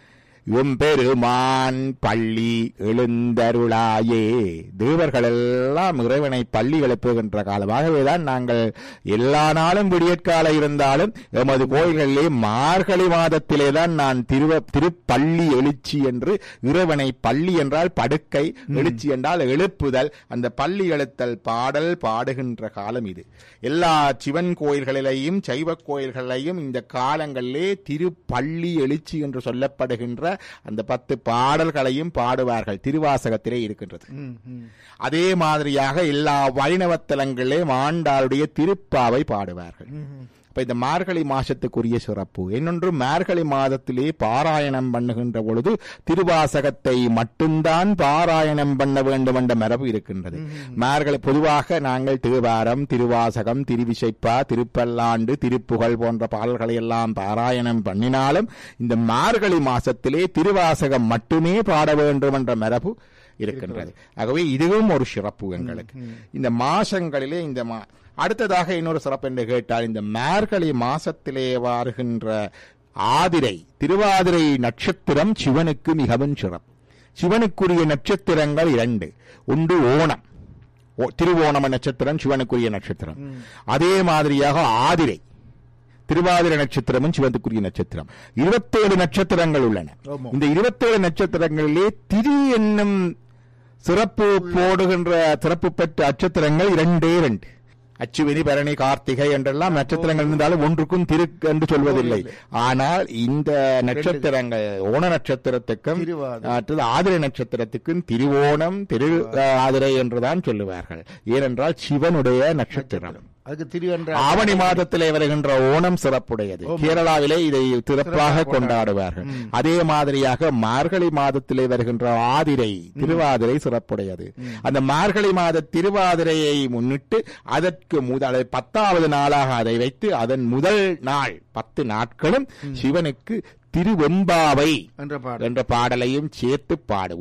[SPEAKER 4] எம்பெருமான் பள்ளி எழுந்தருளாயே தேவர்கள் எல்லாம் இறைவனை பள்ளி எழுப்புகின்ற காலம் ஆகவேதான் நாங்கள் எல்லா நாளும் விடியற்கால இருந்தாலும் எமது கோயில்களிலே மார்கழி மாதத்திலே தான் நான் திருவ திருப்பள்ளி எழுச்சி என்று இறைவனை பள்ளி என்றால் படுக்கை எழுச்சி என்றால் எழுப்புதல் அந்த பள்ளி எழுத்தல் பாடல் பாடுகின்ற காலம் இது எல்லா சிவன் கோயில்களிலேயும் சைவ கோயில்களிலேயும் இந்த காலங்களிலே திருப்பள்ளி எழுச்சி என்று சொல்லப்படுகின்ற அந்த பத்து பாடல்களையும் பாடுவார்கள் திருவாசகத்திலே இருக்கின்றது
[SPEAKER 3] ம் ம்
[SPEAKER 4] அதே மாதிரியாக எல்லா வைணவத்தலங்களிலும் ஆண்டாளுடைய திருப்பாவை பாடுவார்கள் இப்ப இந்த மார்கழி மாசத்துக்குரிய சிறப்பு இன்னொன்று மார்கழி மாதத்திலே பாராயணம் பண்ணுகின்ற பொழுது திருவாசகத்தை மட்டும்தான் பாராயணம் பண்ண வேண்டும் என்ற மரபு இருக்கின்றது மார்கழி பொதுவாக நாங்கள் திருவாரம் திருவாசகம் திருவிசைப்பா திருப்பல்லாண்டு திருப்புகழ் போன்ற பாடல்களை எல்லாம் பாராயணம் பண்ணினாலும் இந்த மார்கழி மாசத்திலே திருவாசகம் மட்டுமே பாட வேண்டும் என்ற மரபு இருக்கின்றது ஆகவே இதுவும் ஒரு சிறப்பு எங்களுக்கு இந்த மாசங்களிலே இந்த மா அடுத்ததாக இன்னொரு சிறப்பு என்று கேட்டால் இந்த மார்கழி மாசத்திலே வருகின்ற ஆதிரை திருவாதிரை நட்சத்திரம் சிவனுக்கு மிகவும் சிறப்பு சிவனுக்குரிய நட்சத்திரங்கள் இரண்டு ஒன்று ஓணம் ஓ- திருவோணம நட்சத்திரம் சிவனுக்குரிய நட்சத்திரம் அதே மாதிரியாக ஆதிரை திருவாதிரை நட்சத்திரமும் சிவனுக்குரிய நட்சத்திரம் இருபத்தேழு நட்சத்திரங்கள் உள்ளன
[SPEAKER 3] ஆமாம்.
[SPEAKER 4] இந்த இருபத்தேழு நட்சத்திரங்களிலே திரு என்னும் சிறப்பு போடுகின்ற சிறப்பு பெற்ற நட்சத்திரங்கள் இரண்டே இரண்டு அச்சுவினி பரணி கார்த்திகை என்றெல்லாம் நட்சத்திரங்கள் இருந்தாலும் ஒன்றுக்கும் திரு என்று சொல்வதில்லை ஆனால் இந்த நட்சத்திரங்கள் ஓண நட்சத்திரத்துக்கும்
[SPEAKER 3] திருவாதிரை.
[SPEAKER 4] அடுத்தது ஆதிரை நட்சத்திரத்துக்கும் திருவோணம் திரு ஆதிரை என்றுதான் சொல்லுவார்கள் ஏனென்றால் சிவனுடைய நட்சத்திரம்
[SPEAKER 3] அதுக்கு திரு என்ற
[SPEAKER 4] ஆவணி மாதத்திலே வருகின்ற ஓணம் சிறப்புடையது கேரளாவிலே இதை சிறப்பாக கொண்டாடுவார்கள் அதே மாதிரியாக மார்கழி மாதத்திலே வருகின்ற ஆதிரை திருவாதிரை சிறப்புடையது அந்த மார்கழி மாத திருவாதிரையை முன்னிட்டு அதற்கு முதல் பத்தாவது நாளாக அதை வைத்து அதன் முதல் நாள் பத்து நாட்களும் சிவனுக்கு திருவெம்பாவை
[SPEAKER 3] என்ற பாடல்
[SPEAKER 4] என்ற பாடலையும் சேர்த்து பாடுவோம்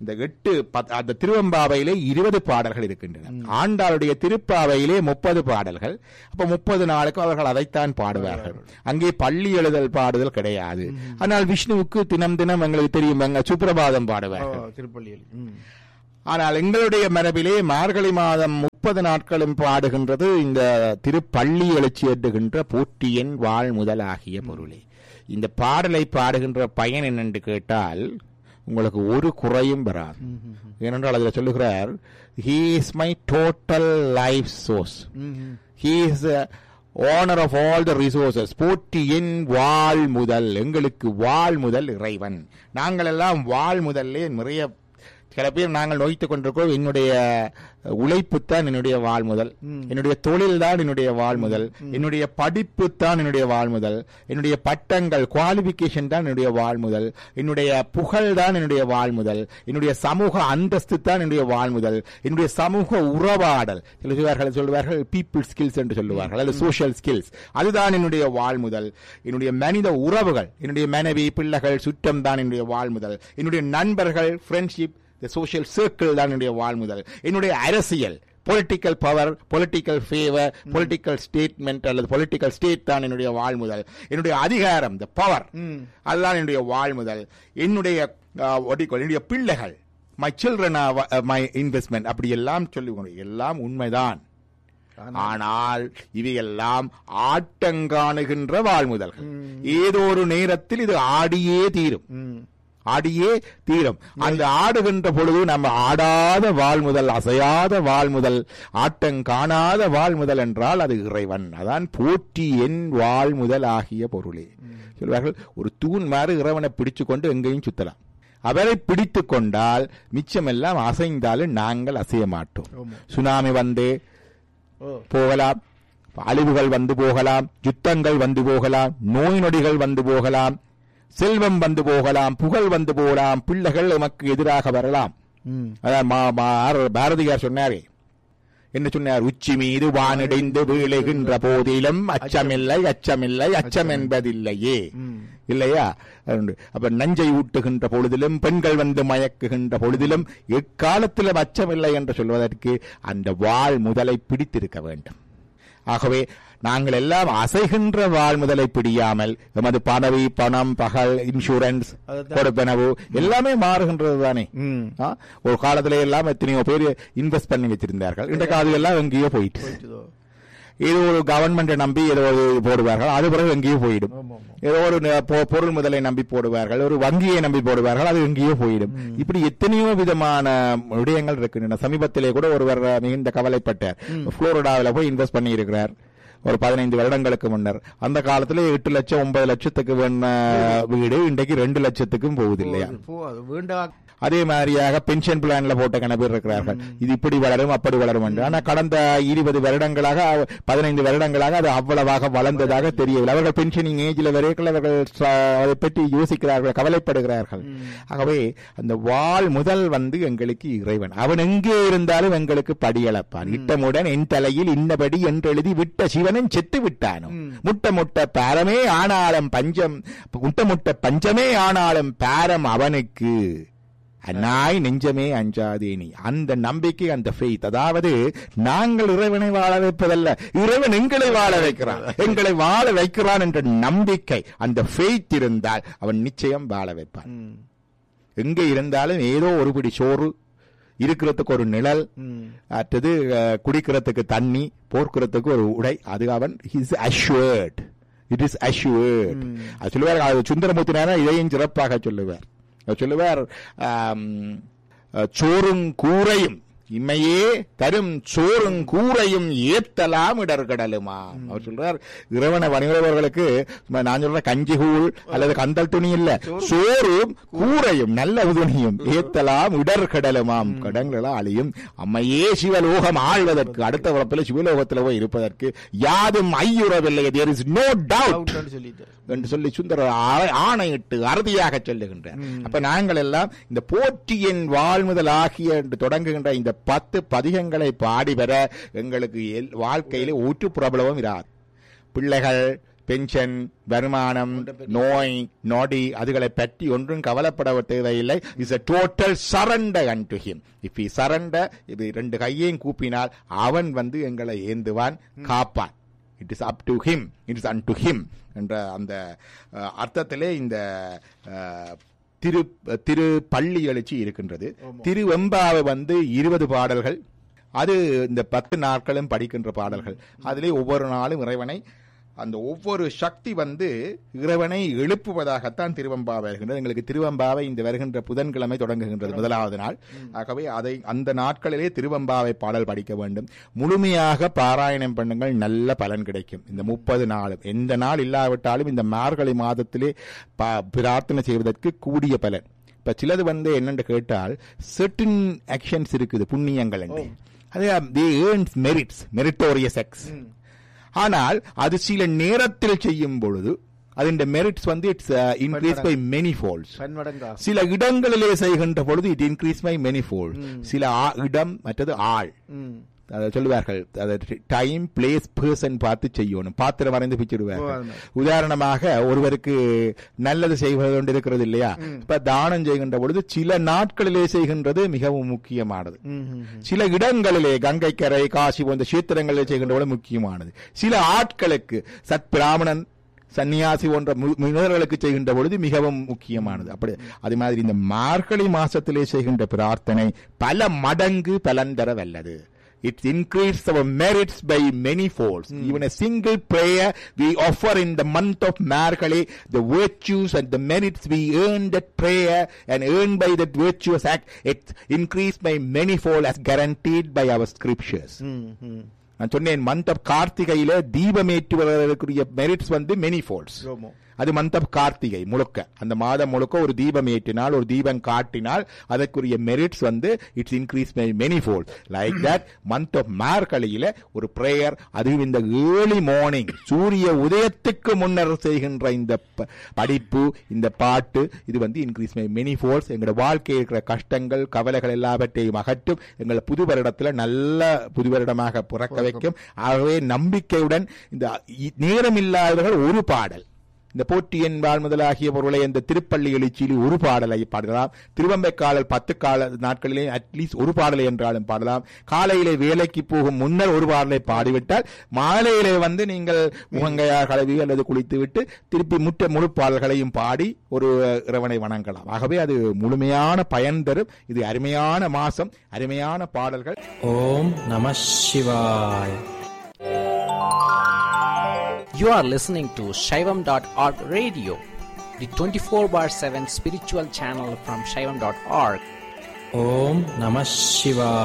[SPEAKER 4] இந்த எட்டு பத்- அந்த திருவெம்பாவையிலே இருபது பாடல்கள் இருக்கின்றன ஆண்டாளுடைய திருப்பாவையிலே முப்பது பாடல்கள் அப்ப முப்பது நாளுக்கு அவர்கள் அதைத்தான் பாடுவார்கள் அங்கே பள்ளி எழுதல் பாடுதல் கிடையாது ஆனால் விஷ்ணுவுக்கு தினம் தினம் எங்களுக்கு தெரியும் அங்க சுப்பிரபாதம் பாடுவார்கள்
[SPEAKER 3] திருப்பள்ளியில் ம்.
[SPEAKER 4] ஆனால் எங்களுடைய மரபிலே மார்கழி மாதம் முப்பது நாட்களும் பாடுகின்றது இந்த திருப்பள்ளி எழுச்சி ஏற்றுகின்ற போற்றியன் வாழ் முதலாகிய பொருளே இந்த பாடலை பாடுகின்ற பயன் என்னென்று கேட்டால் உங்களுக்கு ஒரு குறையும் வராது ஏனென்றால் அதில் சொல்லுகிறார் he is my total life source
[SPEAKER 3] ம்ஹும்.
[SPEAKER 4] He is owner of all the resources போற்றியின் வாழ் முதல் எங்களுக்கு வாழ் முதல் இறைவன் நாங்கள் எல்லாம் வாழ் முதல்லே நிறைய சில பேர் நாங்கள் நோய்த்துக் கொண்டிருக்கிறோம் என்னுடைய உழைப்பு தான் என்னுடைய வாழ் முதல் என்னுடைய தொழில் தான் என்னுடைய வாழ் முதல் என்னுடைய படிப்பு தான் என்னுடைய வாழ் முதல் என்னுடைய பட்டங்கள் குவாலிபிகேஷன் தான் என்னுடைய வாழ் முதல் என்னுடைய புகழ் தான் என்னுடைய வாழ் முதல் என்னுடைய சமூக அந்தஸ்து தான் என்னுடைய வாழ் முதல் என்னுடைய சமூக உறவாடல் சில சொல்வார்கள் சொல்வார்கள் பீப்புள் ஸ்கில்ஸ் என்று சொல்லுவார்கள் அல்லது சோஷியல் ஸ்கில்ஸ் அதுதான் என்னுடைய வாழ் முதல் என்னுடைய மனித உறவுகள் என்னுடைய மனைவி பிள்ளைகள் சுற்றம் தான் என்னுடைய வாழ் முதல் என்னுடைய நண்பர்கள் ஃப்ரெண்ட்ஷிப் இந்த சோஷியல் சர்க்கிள் தான் என்னுடைய வாழ் முதல் என்னுடைய அரசியல் political power political favour political statement அல்லது பொலிட்டிக்கல் ஸ்டேட் தான் என்னுடைய வாழ் முதல் என்னுடைய அதிகாரம் த பவர் அதுதான் என்னுடைய வாழ் முதல் என்னுடைய ஆஹ், what do you call, என்னுடைய பிள்ளைகள் மை சில்ட்ரன் மை இன்வெஸ்ட்மெண்ட் அப்படி எல்லாம் சொல்லி எல்லாம் உண்மைதான் ஆனால் இவையெல்லாம் ஆட்டங்காணுகின்ற வாழ்முதல்கள் ஏதோ ஒரு நேரத்தில் இது ஆடியே தீரும்
[SPEAKER 3] ம்.
[SPEAKER 4] ஆடியே தீரும் அந்த ஆடுகின்ற பொழுது நம்ம ஆடாத வாழ்முதல் அசையாத வாழ்முதல் ஆட்டம் காணாத வாழ்முதல் என்றால் அது இறைவன் அதான் போற்றி என் வாழ்முதல் ஆகிய பொருளே சொல்வார்கள் ஒரு தூண் மாதிரி இறைவனை பிடிச்சு கொண்டு எங்கேயும் சுத்தலாம் அவரை பிடித்து கொண்டால் மிச்சமெல்லாம் அசைந்தாலும் நாங்கள் அசைய மாட்டோம்
[SPEAKER 3] ஆமா.
[SPEAKER 4] சுனாமி வந்து
[SPEAKER 3] ஓ
[SPEAKER 4] போகலாம் அழிவுகள் வந்து போகலாம் யுத்தங்கள் வந்து போகலாம் நோய் நொடிகள் வந்து போகலாம் செல்வம் வந்து போகலாம் புகழ் வந்து போகலாம் பிள்ளைகள் நமக்கு எதிராக வரலாம்
[SPEAKER 3] ம்.
[SPEAKER 4] அதான் மா- மா- ஆர் பாரதியார் சொன்னாரே என்ன சொன்னார் உச்சி மீது வானிடைந்து வீழுகின்ற போதிலும் அச்சமில்லை அச்சமில்லை அச்சம் என்பதில்லையே
[SPEAKER 3] ம்.
[SPEAKER 4] இல்லையா அருண்டு. அப்ப நஞ்சை ஊட்டுகின்ற பொழுதிலும் பெண்கள் வந்து மயக்குகின்ற பொழுதிலும் எக்காலத்திலும் அச்சமில்லை என்று சொல்வதற்கு அந்த வாழ் முதலை பிடித்திருக்க வேண்டும் ஆகவே நாங்கள் எல்லாம் அசைகின்ற வாழ் முதலை பிடியாமல் எமது பதவி பணம் பகல் இன்சூரன்ஸ்
[SPEAKER 3] அதுதான்.
[SPEAKER 4] கொடுப்பனவு எல்லாமே மாறுகின்றது தானே
[SPEAKER 3] ம்.
[SPEAKER 4] ஆ? ஒரு காலத்துல எல்லாம் எத்தனையோ பேர் இன்வெஸ்ட் பண்ணி வச்சிருந்தார்கள் இன்றைக்கு அது எல்லாம் எங்கேயோ போயிட்டு
[SPEAKER 3] போயிட்டுதோ.
[SPEAKER 4] ஏதோ ஒரு கவர்மெண்ட்டை நம்பி ஏதோ ஒரு போடுவார்கள் அது பிறகு எங்கேயோ போயிடும்
[SPEAKER 3] ஆமா, ஆமா.
[SPEAKER 4] ஏதோ ஒரு ந- பொ- பொருள் முதலை நம்பி போடுவார்கள் ஒரு வங்கியை நம்பி போடுவார்கள் அது எங்கேயோ போயிடும் இப்படி எத்தனையோ விதமான விடயங்கள் இருக்கின்றன சமீபத்திலே கூட ஒருவர் மிகுந்த கவலைப்பட்டார் புளோரிடாவில் போய் இன்வெஸ்ட் பண்ணி இருக்கிறார் ஒரு பதினைந்து வருடங்களுக்கு முன்னர் அந்த காலத்துல எட்டு லட்சம் ஒன்பது லட்சத்துக்கு வேண வீடு இன்றைக்கு ரெண்டு லட்சத்துக்கும் போகுது இல்லையா
[SPEAKER 3] போ அது வேண்டா
[SPEAKER 4] அதே மாதிரியாக பென்ஷன் பிளான்ல போட்ட கண பேர் இருக்கிறார்கள் இது இப்படி வளரும் அப்படி வளரும் என்று ஆனா கடந்த இருபது வருடங்களாக பதினைந்து வருடங்களாக அது அவ்வளவாக வளர்ந்ததாக தெரியவில்லை அவர்கள் பென்ஷனிங் ஏஜ்ல வரைக்கும் அவர்கள் ச- அதை பற்றி யோசிக்கிறார்கள் கவலைப்படுகிறார்கள் ஆகவே அந்த வாழ் முதல் வந்து எங்களுக்கு இறைவன் அவன் எங்கே இருந்தாலும் எங்களுக்கு படியளப்பான் இட்டமுடன் என் தலையில் இன்னபடி என்று எழுதி விட்ட சிவனும் செத்து விட்டானும் முட்ட முட்ட பாரமே ஆனாலும் பஞ்சம் முட்ட முட்ட பஞ்சமே ஆனாலும் பாரம் அவனுக்கு அநாய் நெஞ்சமே அஞ்சாதே நீ அந்த நம்பிக்கை அந்த ஃபெய்த் அதாவது நாங்கள் இறைவனை வாழ வைப்பதல்ல இறைவன் எங்களை வாழ வைக்கிறான் எங்களை வாழ வைக்கிறான் என்ற நம்பிக்கை அந்த ஃபெய்த் இருந்தால் அவன் நிச்சயம் வாழ வைப்பான்
[SPEAKER 3] ம்.
[SPEAKER 4] எங்கே இருந்தாலும் ஏதோ ஒரு பிடி சோறு இருக்கிறதுக்கு ஒரு நிழல்
[SPEAKER 3] ம்.
[SPEAKER 4] அடுத்தது அஹ், குடிக்கிறதுக்கு தண்ணி போர்க்கிறதுக்கு ஒரு உடை அது அவன் is assured it is assured அது சொல்லுவார் அது சுந்தரமூர்த்தினாரா இதையும் சிறப்பாக சொல்லுவார் அவர் சொல்லுவார் ஆம், அஹ், சோறும் கூரையும் இம்மையே தரும் சோறும் கூரையும் ஏத்தலாம் இடர்கடலுமா அவர் சொல்றார் இறைவனை வணிகர்களுக்கு நான் சொல்ற கஞ்சி கூழ் அல்லது கந்தல் துணி இல்ல சோறும் கூரையும் நல்ல துணியும் ஏத்தலாம் இடர்கடலுமாம் கடங்களெல்லாம் அழியும் அம்மையே சிவலோகம் ஆழ்வதற்கு அடுத்த வரப்பில் சிவலோகத்தில் போய் இருப்பதற்கு யாதும் ஐயுறவில்லை தேர் இஸ் நோ டவுட்
[SPEAKER 3] அவுட்னு சொல்லிட்டு
[SPEAKER 4] என்று சொல்லி சுந்தர ஆ- ஆணையிட்டு அறுதியாக சொல்லுகின்றார் அப்ப நாங்கள் எல்லாம் இந்த போற்றியின் வாழ்முதல் ஆகிய என்று தொடங்குகின்ற இந்த பத்து பதிகங்களை பாடி பெற எங்களுக்கு எல்- வாழ்க்கையிலே ஊற்று பிரபலமும் இராது பிள்ளைகள் பென்ஷன் வருமானம் நோய் நொடி அதுகளை பற்றி ஒன்றும் கவலைப்பட தேவையில்லை is a total surrender unto him if he surrender இது ரெண்டு கையையும் கூப்பினால் அவன் வந்து எங்களை ஏந்துவான் காப்பான் it is up to him it is unto him என்ற அந்த அஹ், அர்த்தத்திலே இந்த அஹ், திரு திரு பள்ளி எழுச்சி இருக்கின்றது திரு வெம்பாவை வந்து இருபது பாடல்கள் அது இந்த பத்து நாட்களும் படிக்கின்ற பாடல்கள் அதிலே ஒவ்வொரு நாளும் இறைவனை அந்த ஒவ்வொரு சக்தி வந்து இறைவனை எழுப்புவதாகத்தான் திருவம்பாவை வருகின்றது எங்களுக்கு திருவம்பாவை இந்த வருகின்ற புதன்கிழமை தொடங்குகின்றது முதலாவது நாள் ஆகவே அதை அந்த நாட்களிலே திருவம்பாவை பாடல் படிக்க வேண்டும் முழுமையாக பாராயணம் பண்ணுங்கள் நல்ல பலன் கிடைக்கும் இந்த முப்பது நாளும் எந்த நாள் இல்லாவிட்டாலும் இந்த மார்கழி மாதத்திலே பா- பிரார்த்தனை செய்வதற்கு கூடிய பலன் இப்ப சிலது வந்து என்னன்னு கேட்டால் certain ஆக்ஷன்ஸ் இருக்குது புண்ணியங்கள் என்று அது the earns merits meritorious ex ஆனால் அது சில நேரத்தில் செய்யும் பொழுது அதன் மெரிட்ஸ் வந்து it's increase by many folds
[SPEAKER 3] பன்மடங்கா
[SPEAKER 4] சில இடங்களிலே செய்கின்ற பொழுது it increase by many fold சில ஆ- இடம் மற்றது ஆள்
[SPEAKER 3] ம்.
[SPEAKER 4] அதை சொல்லுவார்கள் டைம் பிளேஸ் பர்சன் பார்த்து செய்யணும் பாத்திரம் வரைந்து பிச்சிடுவார்கள் உதாரணமாக ஒருவருக்கு நல்லது செய்வது கொண்டு இருக்கிறது இல்லையா இப்ப தானம் செய்கின்ற பொழுது சில நாட்களிலே செய்கின்றது மிகவும் முக்கியமானது
[SPEAKER 3] ம், ம், ம்.
[SPEAKER 4] சில இடங்களிலே கங்கைக்கரை காசி போன்ற கஷேத்திரங்களிலே செய்கின்ற பொழுது முக்கியமானது சில ஆட்களுக்கு சத் பிராமணன் சன்னியாசி போன்ற மு- முனிவர்களுக்கு செய்கின்ற பொழுது மிகவும் முக்கியமானது அப்படி அது மாதிரி இந்த மார்கழி மாசத்திலே செய்கின்ற பிரார்த்தனை பல மடங்கு பலன் தர வல்லது It increases our merits by many folds. Even a single prayer we offer in the month of Markali, the virtues and the merits we earn that prayer and earn by that virtuous act, it increased by many fold as guaranteed by our scriptures.
[SPEAKER 3] ம், ம்.
[SPEAKER 4] நான் சொன்னேன் month of கார்த்திகையில தீபம் ஏற்றுவதற்குரிய merits வந்து many folds
[SPEAKER 3] ரோமோ.
[SPEAKER 4] அது மந்த் ஆஃப் கார்த்திகை முழுக்க அந்த மாதம் முழுக்க ஒரு தீபம் ஏற்றினால் ஒரு தீபம் காட்டினால் அதற்குரிய மெரிட்ஸ் வந்து it's increase by many fold like that month of மார்கழியில ஒரு பிரேயர் அதுவும் இந்த ஏர்லி மார்னிங் சூரிய உதயத்துக்கு முன்னர் செய்கின்ற இந்த ப- படிப்பு இந்த பாட்டு இது வந்து இன்க்ரீஸ் பை மெனி ஃபோல்ட்ஸ் எங்களோட வாழ்க்கையில் இருக்கிற கஷ்டங்கள் கவலைகள் எல்லாவற்றையும் அகற்றும் எங்களை புது வருடத்துல நல்ல புது வருடமாக பிறக்க வைக்கும் ஆகவே நம்பிக்கையுடன் இந்த இ- நேரம் இல்லாதவர்கள் ஒரு பாடல் இந்த போற்றியன் வாழ் முதலாகிய பொருளை இந்த திருப்பள்ளி எழுச்சியில் ஒரு பாடலை பாடலாம் திருவம்பைக்காலல் பத்து கால நாட்களிலே அட்லீஸ்ட் ஒரு பாடலை என்றாலும் பாடலாம் காலையிலே வேலைக்கு போகும் முன்னர் ஒரு பாடலை பாடிவிட்டால் மாலையிலே வந்து நீங்கள் முகங்கையார் கழுவி அல்லது குளித்து விட்டு திருப்பி முற்ற முழு பாடல்களையும் பாடி ஒரு இறைவனை வணங்கலாம் ஆகவே அது முழுமையான பயன் தரும் இது அருமையான மாசம் அருமையான பாடல்கள்
[SPEAKER 5] ஓம் நம சிவாய் You are listening to Shaivam.org radio, the 24 bar 7 spiritual channel from Shaivam.org. Om Namah Shivaya.